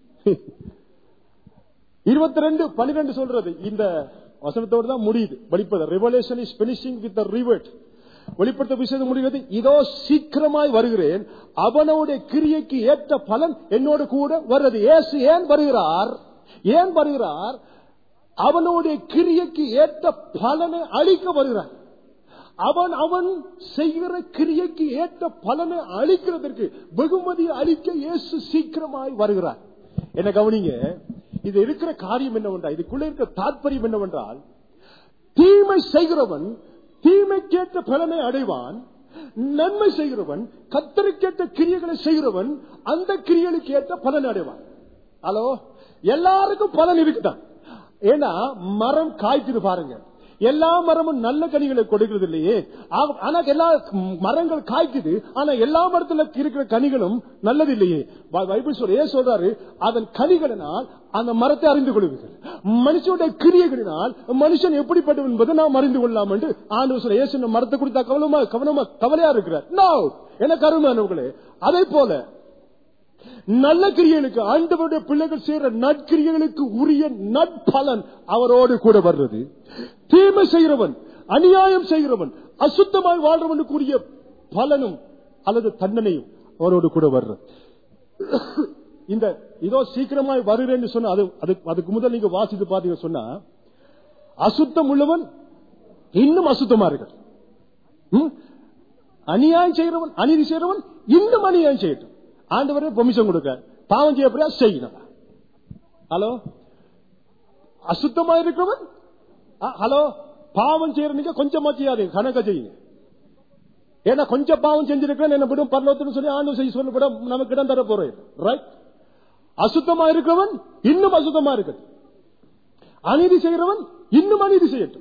இருபத்தி ரெண்டு பனிரெண்டு சொல்றது இந்த வசனத்தோடு தான் முடியுது வெளிப்பது revelation is finishing with reward வெளிப்படுத்த விஷயம் முடிகிறது இதோ சீக்கிரமாய் வருகிறேன் அவனுடைய கிரியைக்கு ஏற்ற பலன் என்னோடு கூட வருகிறது இயேசு ஏன் வருகிறார் ஏன் வருகிறார் அவனுடைய கிரியைக்கு ஏற்ற பலனை அளிக்க வருகிறார் அவன் அவன் செய்கிற கிரியைக்கு ஏற்ற பலனை அளிக்கிறதற்கு வெகுமதி அளிக்க இயேசு சீக்கிரமாய் வருகிறார் என்ன கவனிங்க இது இருக்கிற காரியம் என்னவென்றால் இதுக்குள்ள இருக்கிற தாற்பயம் என்னவென்றால் தீமை செய்கிறவன் தீமைக்கேற்ற பலனை அடைவான் நன்மை செய்கிறவன் கத்தருக்கேற்ற கிரியைகளை செய்கிறவன் அந்த கிரியைகளுக்கு ஏற்ற பலன் அடைவான் ஹலோ எல்லாருக்கும் பலன் இருக்குதான் ஏன்னா மரம் காய்க்குது பாருங்க எல்லா மரமும் நல்ல கனிகளை கொடுக்கிறது இல்லையே ஆ- ஆனா எல்லா மரங்கள் காய்க்குது ஆனா எல்லா மரத்துல இருக்கிற கனிகளும் நல்லது இல்லையே பை- பைபிள் சொல்ற ஏன் சொல்றாரு அதன் கனிகளினால் அந்த மரத்தை அறிந்து கொள்வீர்கள் மனுஷனுடைய கிரியைகளினால் மனுஷன் எப்படிப்பட்டவன் என்பதை நாம் அறிந்து கொள்ளலாம் என்று ஆண்டு சொல்ல ஏசு இந்த மரத்தை குறித்த கவனமா கவனமா கவலையா இருக்கிறார் நோ எனக்கு அருமையானவர்களே அதே போல நல்ல கிரியைகளுக்கு ஆண்டவருடைய பிள்ளைகள் செய்யற நற்கிரியைகளுக்கு உரிய நற்பலன் அவரோடு கூட வர்றது தீமை செய்கிறவன் அநியாயம் செய்கிறவன் அசுத்தமாய் வாழ்றவனுக்குரிய பலனும் அல்லது தண்டனையும் அவரோடு கூட வர்றது இந்த இதோ சீக்கிரமாய் வருகிறேன்னு சொன்னா அது அது- அதுக்கு முதல் நீங்க வாசித்து பாத்தீங்க சொன்னா அசுத்தம் உள்ளவன் இன்னும் அசுத்தமா இருக்க ம்? அநியாயம் செய்கிறவன் அநீதி செய்கிறவன் இன்னும் அநியாயம் செய்யட்டும் ஆண்டவரே பெர்மிஷன் கொடுக்க பாவம் செய்யப்படியா செய்யணும் ஹலோ அசுத்தமா இருக்கிறவன் அ, ஹலோ பாவம் செய்யறீங்க கொஞ்சமா செய்யாதீங்க கணக்க செய்யுங்க ஏன்னா கொஞ்சம் பாவம் செஞ்சிருக்கேன் என்ன விடும் பரலோகத்துன்னு சொல்லி ஆண்டு செய்ய சொல்லப்பட நமக்கு இடம் தர போறேன் ரைட் அசுத்தமா இருக்கிறவன் இன்னும் அசுத்தமா இருக்கட்டும் அநீதி செய்கிறவன் இன்னும் அநீதி செய்யட்டும்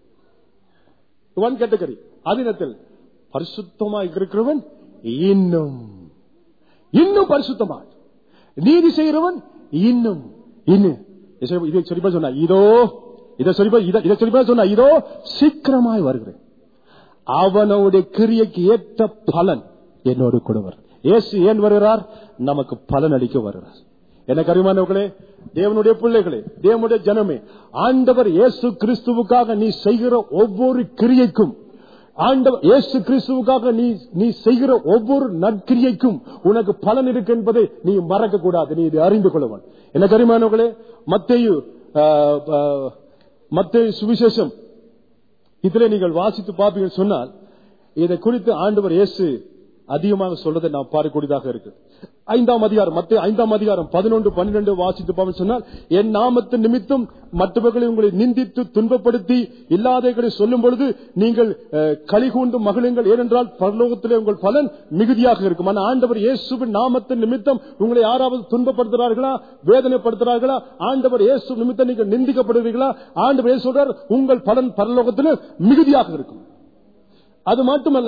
ஒன் கேட்டகரி அதினத்தில் பரிசுத்தமா இருக்கிறவன் இன்னும் இன்னும் பரிசுத்தமா நீதி செய்கிறவன் இன்னும் இன்னும் இதை- இதை சொல்லிப்பா சொன்னா இதோ இதை சொல்லிப்பா இதை இதை சொல்லிப்பா சொன்னா இதோ சீக்கிரமாய் வருகிறேன் அவனுடைய கிரியைக்கு ஏற்ற பலன் என்னோடு கூட வரும் இயேசு ஏன் வருகிறார் நமக்கு பலன் அளிக்க வருகிறார் எனக்கு அறிமானவர்களே தேவனுடைய பிள்ளைகளே தேவனுடைய ஜனமே ஆண்டவர் இயேசு கிறிஸ்துவுக்காக நீ செய்கிற ஒவ்வொரு கிரியைக்கும் ஆண்டவர் இயேசு கிறிஸ்துவுக்காக நீ நீ செய்கிற ஒவ்வொரு நற்கிரியைக்கும் உனக்கு பலன் இருக்கு என்பதை நீ மறக்க கூடாது நீ இதை அறிந்து கொள்ளவன் எனக்கு அறிமானவர்களே மத்தேயு ஆஹ், ஆஹ், மத்தேயு சுவிசேஷம் இதில் நீங்கள் வாசித்து பார்ப்பீர்கள் சொன்னால் இதை குறித்து ஆண்டவர் இயேசு அதிகமாக சொல்றதை நாம் பார்க்கக்கூடியதாக இருக்கு ஐந்தாம் அதிகாரம் மத்திய ஐந்தாம் அதிகாரம் பதினொன்று பன்னிரண்டு வாசித்து பார்ப்போம் சொன்னால் என் நாமத்து நிமித்தம் மற்றவர்களை உங்களை நிந்தித்து துன்பப்படுத்தி இல்லாதவர்களை சொல்லும் பொழுது நீங்கள் அஹ், கலிகூண்டு மகிழுங்கள் ஏனென்றால் பரலோகத்திலே உங்கள் பலன் மிகுதியாக இருக்கும் ஆனால் ஆண்டவர் இயேசுவின் நாமத்தின் நிமித்தம் உங்களை யாராவது துன்பப்படுத்துறார்களா வேதனைப்படுத்துறார்களா ஆண்டவர் இயேசு நிமித்தம் நீங்கள் நிந்திக்கப்படுவீர்களா ஆண்டவர் இயேசு சொல்றார் உங்கள் பலன் பரலோகத்தில் மிகுதியாக இருக்கும் அது மட்டுமல்ல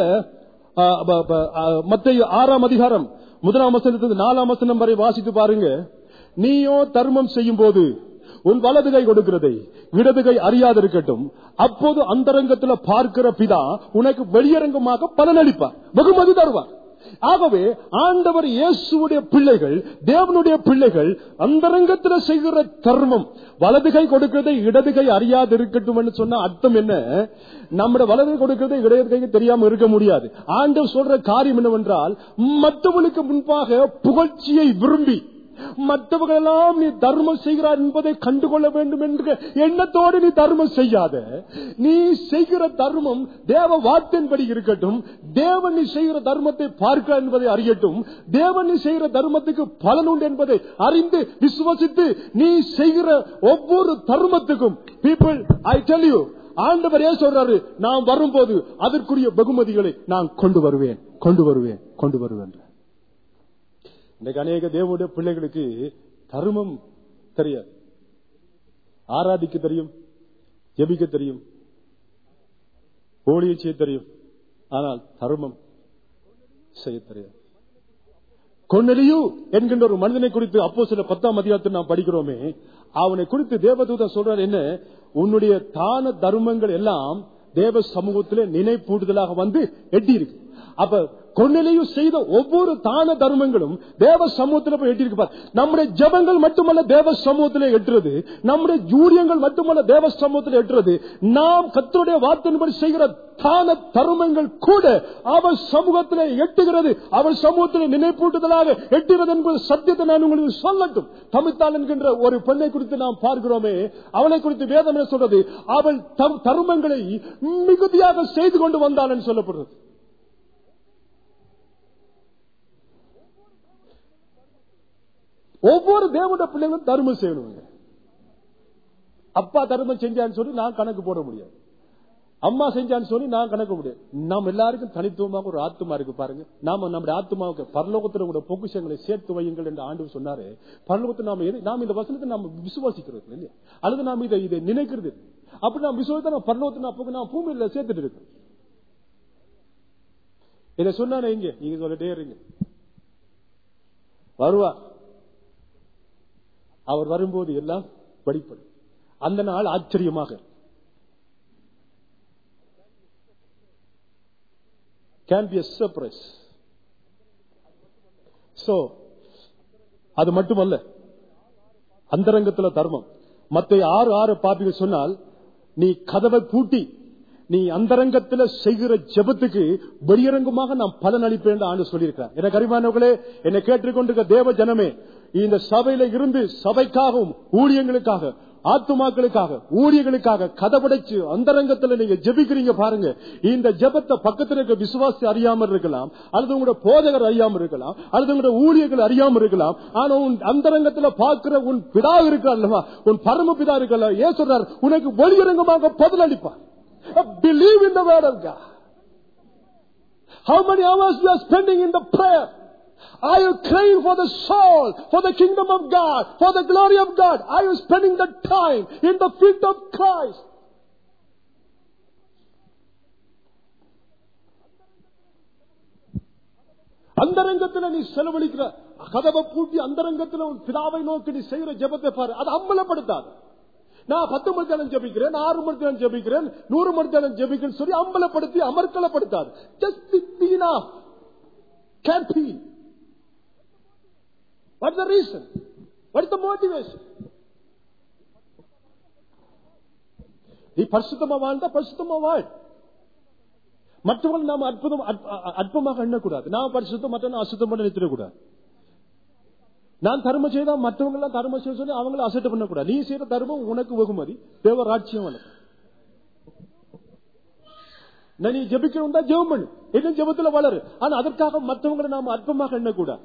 மத்திய ஆறாம் அதிகாரம் முதலாம் வசனத்திலிருந்து நாலாம் வசனம் வரை வாசித்து பாருங்க நீயோ தர்மம் செய்யும் போது உன் வலது கை கொடுக்கிறதை இடது கை அறியாதிருக்கட்டும் அப்போது அந்தரங்கத்துல பார்க்கிற பிதா உனக்கு வெளியரங்கமாக பலனளிப்பார் வெகுமதி தருவார் ஆகவே ஆண்டவர் இயேசுடைய பிள்ளைகள் தேவனுடைய பிள்ளைகள் அந்தரங்கத்தில் செய்கிற தர்மம் வலது கை கொடுக்கிறதை இடது கை அறியாது இருக்கட்டும் சொன்ன அர்த்தம் என்ன நம்முடைய வலது கை கொடுக்கிறதை இடது கைக்கு தெரியாம இருக்க முடியாது ஆண்டவர் சொல்ற காரியம் என்னவென்றால் மற்றவர்களுக்கு முன்பாக புகழ்ச்சியை விரும்பி மற்றவர்களெல்லாம் நீ தர்மம் செய்கிறார் என்பதை கண்டுகொள்ள வேண்டும் என்ற எண்ணத்தோடு நீ தர்மம் செய்யாத நீ செய்கிற தர்மம் தேவ வார்த்தையின்படி இருக்கட்டும் தேவன் நீ செய்கிற தர்மத்தை பார்க்க என்பதை அறியட்டும் தேவன் நீ செய்கிற தர்மத்துக்கு பலன் உண்டு என்பதை அறிந்து விசுவசித்து நீ செய்கிற ஒவ்வொரு தர்மத்துக்கும் பீப்புள் ஐ டெல் யூ ஆண்டவர் ஏன் சொல்றாரு நான் வரும்போது அதற்குரிய பகுமதிகளை நான் கொண்டு வருவேன் கொண்டு வருவேன் கொண்டு வருவேன் இன்றைக்கு அநேக தேவனுடைய பிள்ளைகளுக்கு தர்மம் தெரியாது ஆராதிக்க தெரியும் ஜெபிக்க தெரியும் ஊழிய செய்ய தெரியும் ஆனால் தர்மம் செய்ய தெரியாது கொன்னலியு என்கின்ற ஒரு மனிதனை குறித்து அப்போ சில பத்தாம் அதிகாரத்தில் நாம் படிக்கிறோமே அவனை குறித்து தேவதூதன் சொல்றார் என்ன உன்னுடைய தான தர்மங்கள் எல்லாம் தேவ சமூகத்திலே நினைப்பூடுதலாக வந்து எட்டி இருக்கு அப்ப கொன்னிலையும் செய்த ஒவ்வொரு தான தர்மங்களும் தேவ சமூகத்தில் போய் எட்டிருக்கு பார். நம்முடைய ஜபங்கள் மட்டுமல்ல தேவ சமூகத்திலே எட்டுறது நம்முடைய ஜூரியங்கள் மட்டுமல்ல தேவ சமூகத்தில் எட்டுறது நாம் கத்தருடைய வார்த்தையின்படி செய்கிற தான தர்மங்கள் கூட அவர் சமூகத்திலே எட்டுகிறது அவர் சமூகத்திலே நினைப்பூட்டுதலாக எட்டுகிறது என்பது சத்தியத்தை நான் உங்களுக்கு சொல்லட்டும் தமிழ்த்தாள் என்கின்ற ஒரு பெண்ணை குறித்து நாம் பார்க்கிறோமே அவளை குறித்து வேதம் என்ன சொல்றது அவள் தம் தர்மங்களை மிகுதியாக செய்து கொண்டு வந்தாள் என்று சொல்லப்படுறது ஒவ்வொரு தேவனுடைய பிள்ளைகளும் தர்மம் செய்யணுங்க அப்பா தர்மம் செஞ்சான்னு சொல்லி நான் கணக்கு போட முடியாது அம்மா செஞ்சான்னு சொல்லி நான் கணக்கு முடியாது நாம் எல்லாருக்கும் தனித்துவமாக ஒரு ஆத்மா இருக்கு பாருங்க நாம நம்முடைய ஆத்மாவுக்கு பரலோகத்தில் கூட பொக்குஷங்களை சேர்த்து வையுங்கள் என்று ஆண்டு சொன்னாரு பரலோகத்தில் நாம எது- நாம் இந்த வசனத்தை நாம் விசுவாசிக்கிறது இல்லையா அல்லது நாம் இதை இதை நினைக்கிறது இல்லை. அப்படி நாம் விசுவாசத்தை நம்ம பரலோகத்தில் அப்போ நாம் பூமியில சேர்த்துட்டு இருக்கோம் இதை சொன்னானே இங்க நீங்க சொல்லிட்டே இருங்க வருவா அவர் வரும்போது எல்லாம் வெளிப்படும் அந்த நாள் ஆச்சரியமாக கேன் பி சர்ப்ரைஸ் சோ அது மட்டுமல்ல அந்தரங்கத்துல தர்மம் மத்த ஆறு ஆறு பாப்பிங்க சொன்னால் நீ கதவை பூட்டி நீ அந்தரங்கத்துல செய்கிற ஜெபத்துக்கு வெளியரங்கமாக நான் பலன் அளிப்பேன் என்று ஆண்டு சொல்லியிருக்கிறார் எனக்கு அறிவானவர்களே என்னை கேட்டுக்கொண்டிருக்க தேவ ஜனமே இந்த சபையில இருந்து சபைக்காகவும் ஊழியங்களுக்காக ஆத்துமாக்களுக்காக ஊழியர்களுக்காக கதவடைச்சு அந்தரங்கத்துல நீங்க ஜெபிக்கிறீங்க பாருங்க இந்த ஜெபத்தை பக்கத்துல இருக்க விசுவாசி அறியாமல் இருக்கலாம் அல்லது உங்களோட போதகர் அறியாமல் இருக்கலாம் அல்லது உங்களோட ஊழியர்கள் அறியாமல் இருக்கலாம் ஆனா உன் அந்தரங்கத்துல பார்க்கிற உன் பிதா இருக்கா அல்லவா உன் பரம பிதா இருக்கல ஏன் சொல்றார் உனக்கு வெளியரங்கமாக பதில் அளிப்பார் believe in the word of God How many hours you are spending in the prayer? Are you crying for the soul, for the kingdom of God, for the glory of God? Are you spending the time in the feet of Christ? அந்தரங்கத்துல நீ செலவழிக்கிற கதவை பூட்டி அந்தரங்கத்துல உன் பிதாவை நோக்கி நீ செய்யற ஜெபத்தை பாரு அது அம்பலப்படுத்தாது நான் பத்து மணி நேரம் ஜபிக்கிறேன் ஆறு மணி நேரம் ஜபிக்கிறேன் நூறு மணி நேரம் ஜபிக்கிறேன் சொல்லி அம்பலப்படுத்தி அமர்க்கலப்படுத்தாது just been a can be what the reason what the motivation நீ பரிசுத்தமா வாழ்ந்தா பரிசுத்தமா வாழ் மற்றவர்கள் நாம் அற்புதம் அற்ப- அற்பமாக எண்ணக்கூடாது நான் பரிசுத்தம் மற்ற அசுத்தம் பண்ண நிறுத்திடக்கூடாது நான் தர்மம் செய்தா மற்றவங்க எல்லாம் தர்மம் செய்ய சொல்லி அவங்கள அசட்டு பண்ணக்கூடாது நீ செய்யற தர்மம் உனக்கு வெகுமதி தேவராட்சியம் உனக்கு நான் நீ ஜெபிக்கணும் தான் ஜெபம் பண்ணு என்ன ஜெபத்துல வளரு ஆனா அதற்காக மற்றவங்களை நாம அற்பமாக எண்ணக்கூடாது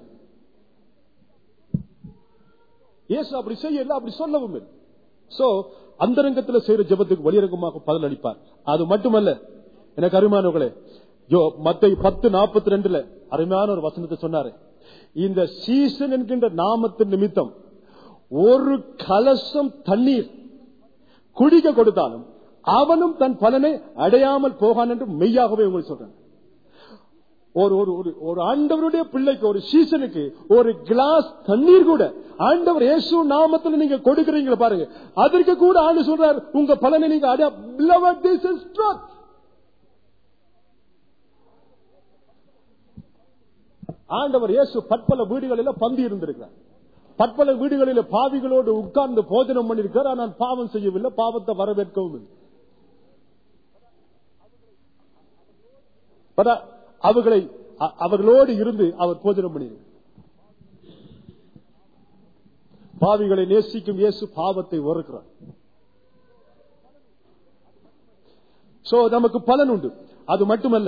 இயேசு அப்படி செய்யல அப்படி சொல்லவும் இல்லை சோ அந்தரங்கத்துல செய்யற ஜெபத்துக்கு வெளியரங்கமாக பதில் அளிப்பார் அது மட்டுமல்ல எனக்கு அருமானவர்களே யோ மத்தை பத்து நாற்பத்தி ரெண்டுல அருமையான ஒரு வசனத்தை சொன்னாரு இந்த சீசன் என்கின்ற நாமத்தின் நிமித்தம் ஒரு கலசம் தண்ணீர் குடிக்க கொடுத்தாலும் அவனும் தன் பலனை அடையாமல் போகான் என்று மெய்யாகவே உங்களுக்கு சொல்றேன் ஒரு ஒரு ஒரு ஒரு ஆண்டவருடைய பிள்ளைக்கு ஒரு சீசனுக்கு ஒரு கிளாஸ் தண்ணீர் கூட ஆண்டவர் இயேசு நாமத்துல நீங்க கொடுக்கறீங்களா பாருங்க அதற்கு கூட ஆண்டு சொல்றார் உங்க பலனை நீங்க அடைய Beloved, this is truth. ஆண்டவர் இயேசு பற்பல வீடுகளில் பந்தி இருந்திருக்கிறார் பற்பல வீடுகளில் பாவிகளோடு உட்கார்ந்து போஜனம் பண்ணிருக்கார் ஆனால் பாவம் செய்யவில்லை பாவத்தை வரவேற்கவும் இல்லை பல அவர்களை அ- அவர்களோடு இருந்து அவர் போஜனம் பண்ணினார் பாவிகளை நேசிக்கும் இயேசு பாவத்தை வெறுக்கிறார் சோ நமக்கு பலன் உண்டு அது மட்டுமல்ல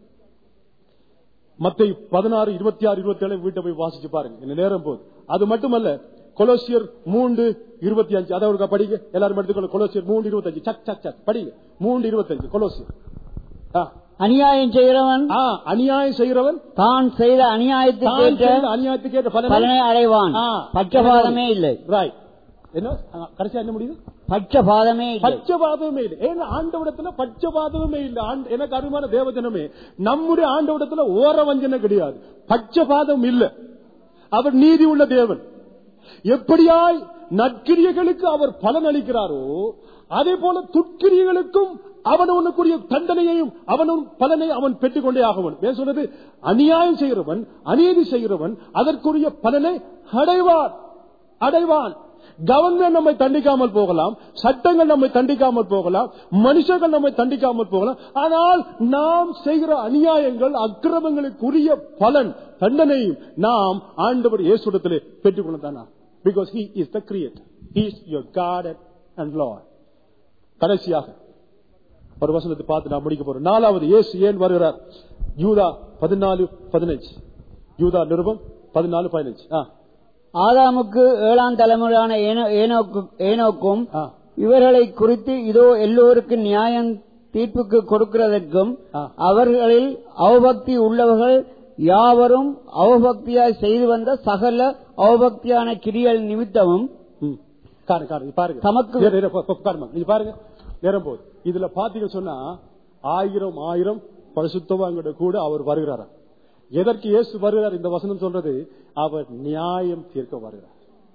மத்தை பதினாறு இருபத்தி ஆறு இருபத்தி ஏழு வீட்டை போய் வாசிச்சு பாருங்க இந்த நேரம் போது அது மட்டுமல்ல கொலோசியர் மூன்று இருபத்தி அஞ்சு அதை ஒருக்கா படிங்க எல்லாரும் எடுத்துக்கொள்ள கொலோசியர் மூன்று இருபத்தஞ்சு சக் சக் சக் படிங்க மூன்று இருபத்தஞ்சு கொலோசியர் ஆ. அநியாயம் செய்கிறவன் ஆ, அநியாயம் செய்கிறவன் தான் செய்த அநியாயத்துக்கு தான் ஏற்ற செய்த அநியாயத்துக்கு ஏற்ற பலனை பலனை அடைவான் ஆ. பட்சபாதமே இல்லை ரைட் என்ன ஆ, கடைசியா என்ன முடியுது பட்சபாதமே இல்லை பட்சபாதமே இல்லை ஏன்னா ஆண்டவிடத்துல பட்சபாதமே இல்லை ஆண்ட- எனக்கு அருமான தேவஜனமே நம்முடைய ஆண்டவிடத்துல ஓர வஞ்சனை கிடையாது பட்சபாதம் இல்ல அவர் நீதி உள்ள தேவன் எப்படியாய் நற்கிரியைகளுக்கு அவர் பலன் அளிக்கிறாரோ அதே போல துட்கிரியைகளுக்கும் அவனவனுக்குரிய தண்டனையையும் அவனும் பலனை அவன் பெற்றுக்கொண்டே ஆகவன் ஏன் சொல்றது அநியாயம் செய்கிறவன் அநீதி செய்கிறவன் அதற்குரிய பலனை அடைவான் அடைவான் கவர்மெண்ட் நம்மை தண்டிக்காமல் போகலாம் சட்டங்கள் நம்மை தண்டிக்காமல் போகலாம் மனுஷர்கள் நம்மை தண்டிக்காமல் போகலாம் ஆனால் நாம் செய்கிற அநியாயங்கள் அக்கிரமங்களுக்குரிய பலன் தண்டனையும் நாம் ஆண்டவர் இயேசுடத்திலே பெற்றுக்கொள்ளத்தானா because he is the creator he is your god and lord கடைசியாக ஒரு வசனத்தை பார்த்து நான் முடிக்க போறோம் நாலாவது இயேசு ஏன் வருகிறார் யூதா பதினாலு பதினஞ்சு யூதா நிருபம் பதினாலு பதினஞ்சு ஆ ஆதாமுக்கு ஏழாம் தலைமுறையான ஏனோ- ஏனோக்கு- ஏனோக்கும் ஆ இவர்களை குறித்து இதோ எல்லோருக்கும் நியாயம் தீர்ப்புக்கு கொடுக்கிறதற்கும் ஆ. அவர்களில் அவபக்தி உள்ளவர்கள் யாவரும் அவபக்தியாய் செய்து வந்த சகல அவபக்தியான கிரியல் நிமித்தமும் ம். காரு காரு இது பாருங்க தமக்கு- இரு, இரு, போ- போ- காருமா. நீங்க பாருங்க நேரம் போகுது இதுல பாத்தீங்க சொன்னா ஆயிரம் ஆயிரம் பரிசுத்தவாங்கிட்ட கூட அவர் வருகிறாரா எதற்கு இயேசு வருகிறார் இந்த வசனம் சொல்றது அவர் நியாயம் தீர்க்க வருகிறார்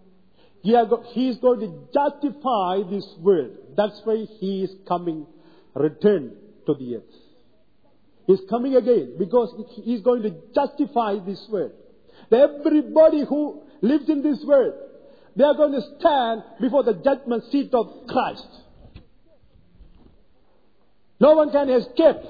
He are go- he is going to justify this world. That's why he is coming, return to the earth. He's coming again because he is going to justify this world. Everybody who lives in this world, they are going to stand before the judgment seat of Christ. No one can escape.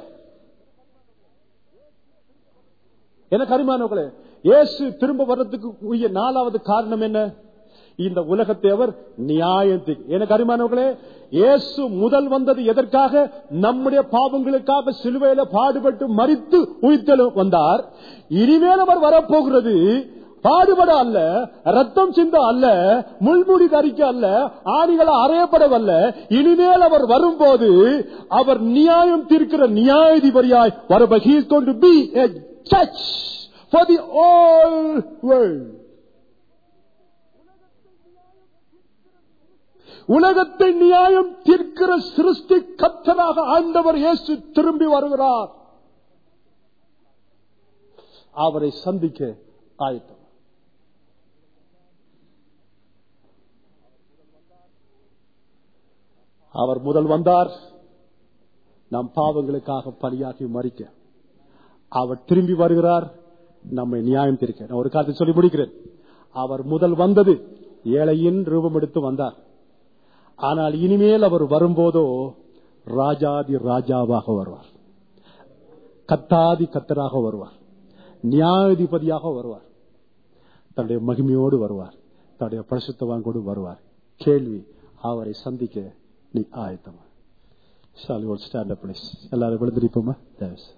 எனக்கு அருமானவர்களே இயேசு திரும்ப வர்றதுக்கு உரிய நாலாவது காரணம் என்ன இந்த உலகத்தை அவர் நியாயத்துக்கு எனக்கு அருமானவர்களே இயேசு முதல் வந்தது எதற்காக நம்முடைய பாவங்களுக்காக சிலுவையில பாடுபட்டு மறித்து உயிர்த்தலும் வந்தார் இனிமேல் அவர் வரப்போகிறது பாடுபட அல்ல ரத்தம் சிந்த அல்ல முள்முடி தரிக்க அல்ல ஆணிகளை அறையப்படவல்ல இனிமேல் அவர் வரும்போது அவர் நியாயம் தீர்க்கிற நியாயாதிபதியாய் வருப he is going to be a judge for the whole world உலகத்தை நியாயம் தீர்க்கிற சிருஷ்டி கத்தராக ஆண்டவர் இயேசு திரும்பி வருகிறார் அவரை சந்திக்க ஆயத்தம் அவர் முதல் வந்தார் நம் பாவங்களுக்காக பலியாகி மறிக்க அவர் திரும்பி வருகிறார் நம்மை நியாயம் தீர்க்க நான் ஒரு காலத்தை சொல்லி முடிக்கிறேன் அவர் முதல் வந்தது ஏழையின் ரூபம் எடுத்து வந்தார் ஆனால் இனிமேல் அவர் வரும்போதோ ராஜாதி ராஜாவாக வருவார் கத்தாதி கத்தராக வருவார் நியாயாதிபதியாக வருவார் தன்னுடைய மகிமையோடு வருவார் தன்னுடைய பரிசுத்தவான்கோடு வருவார் கேள்வி அவரை சந்திக்க நீ ஆயத்தமா ஷாலி ஸ்டாண்ட் அப் எல்லாரும் விழுந்திருப்போமா தேவஸ்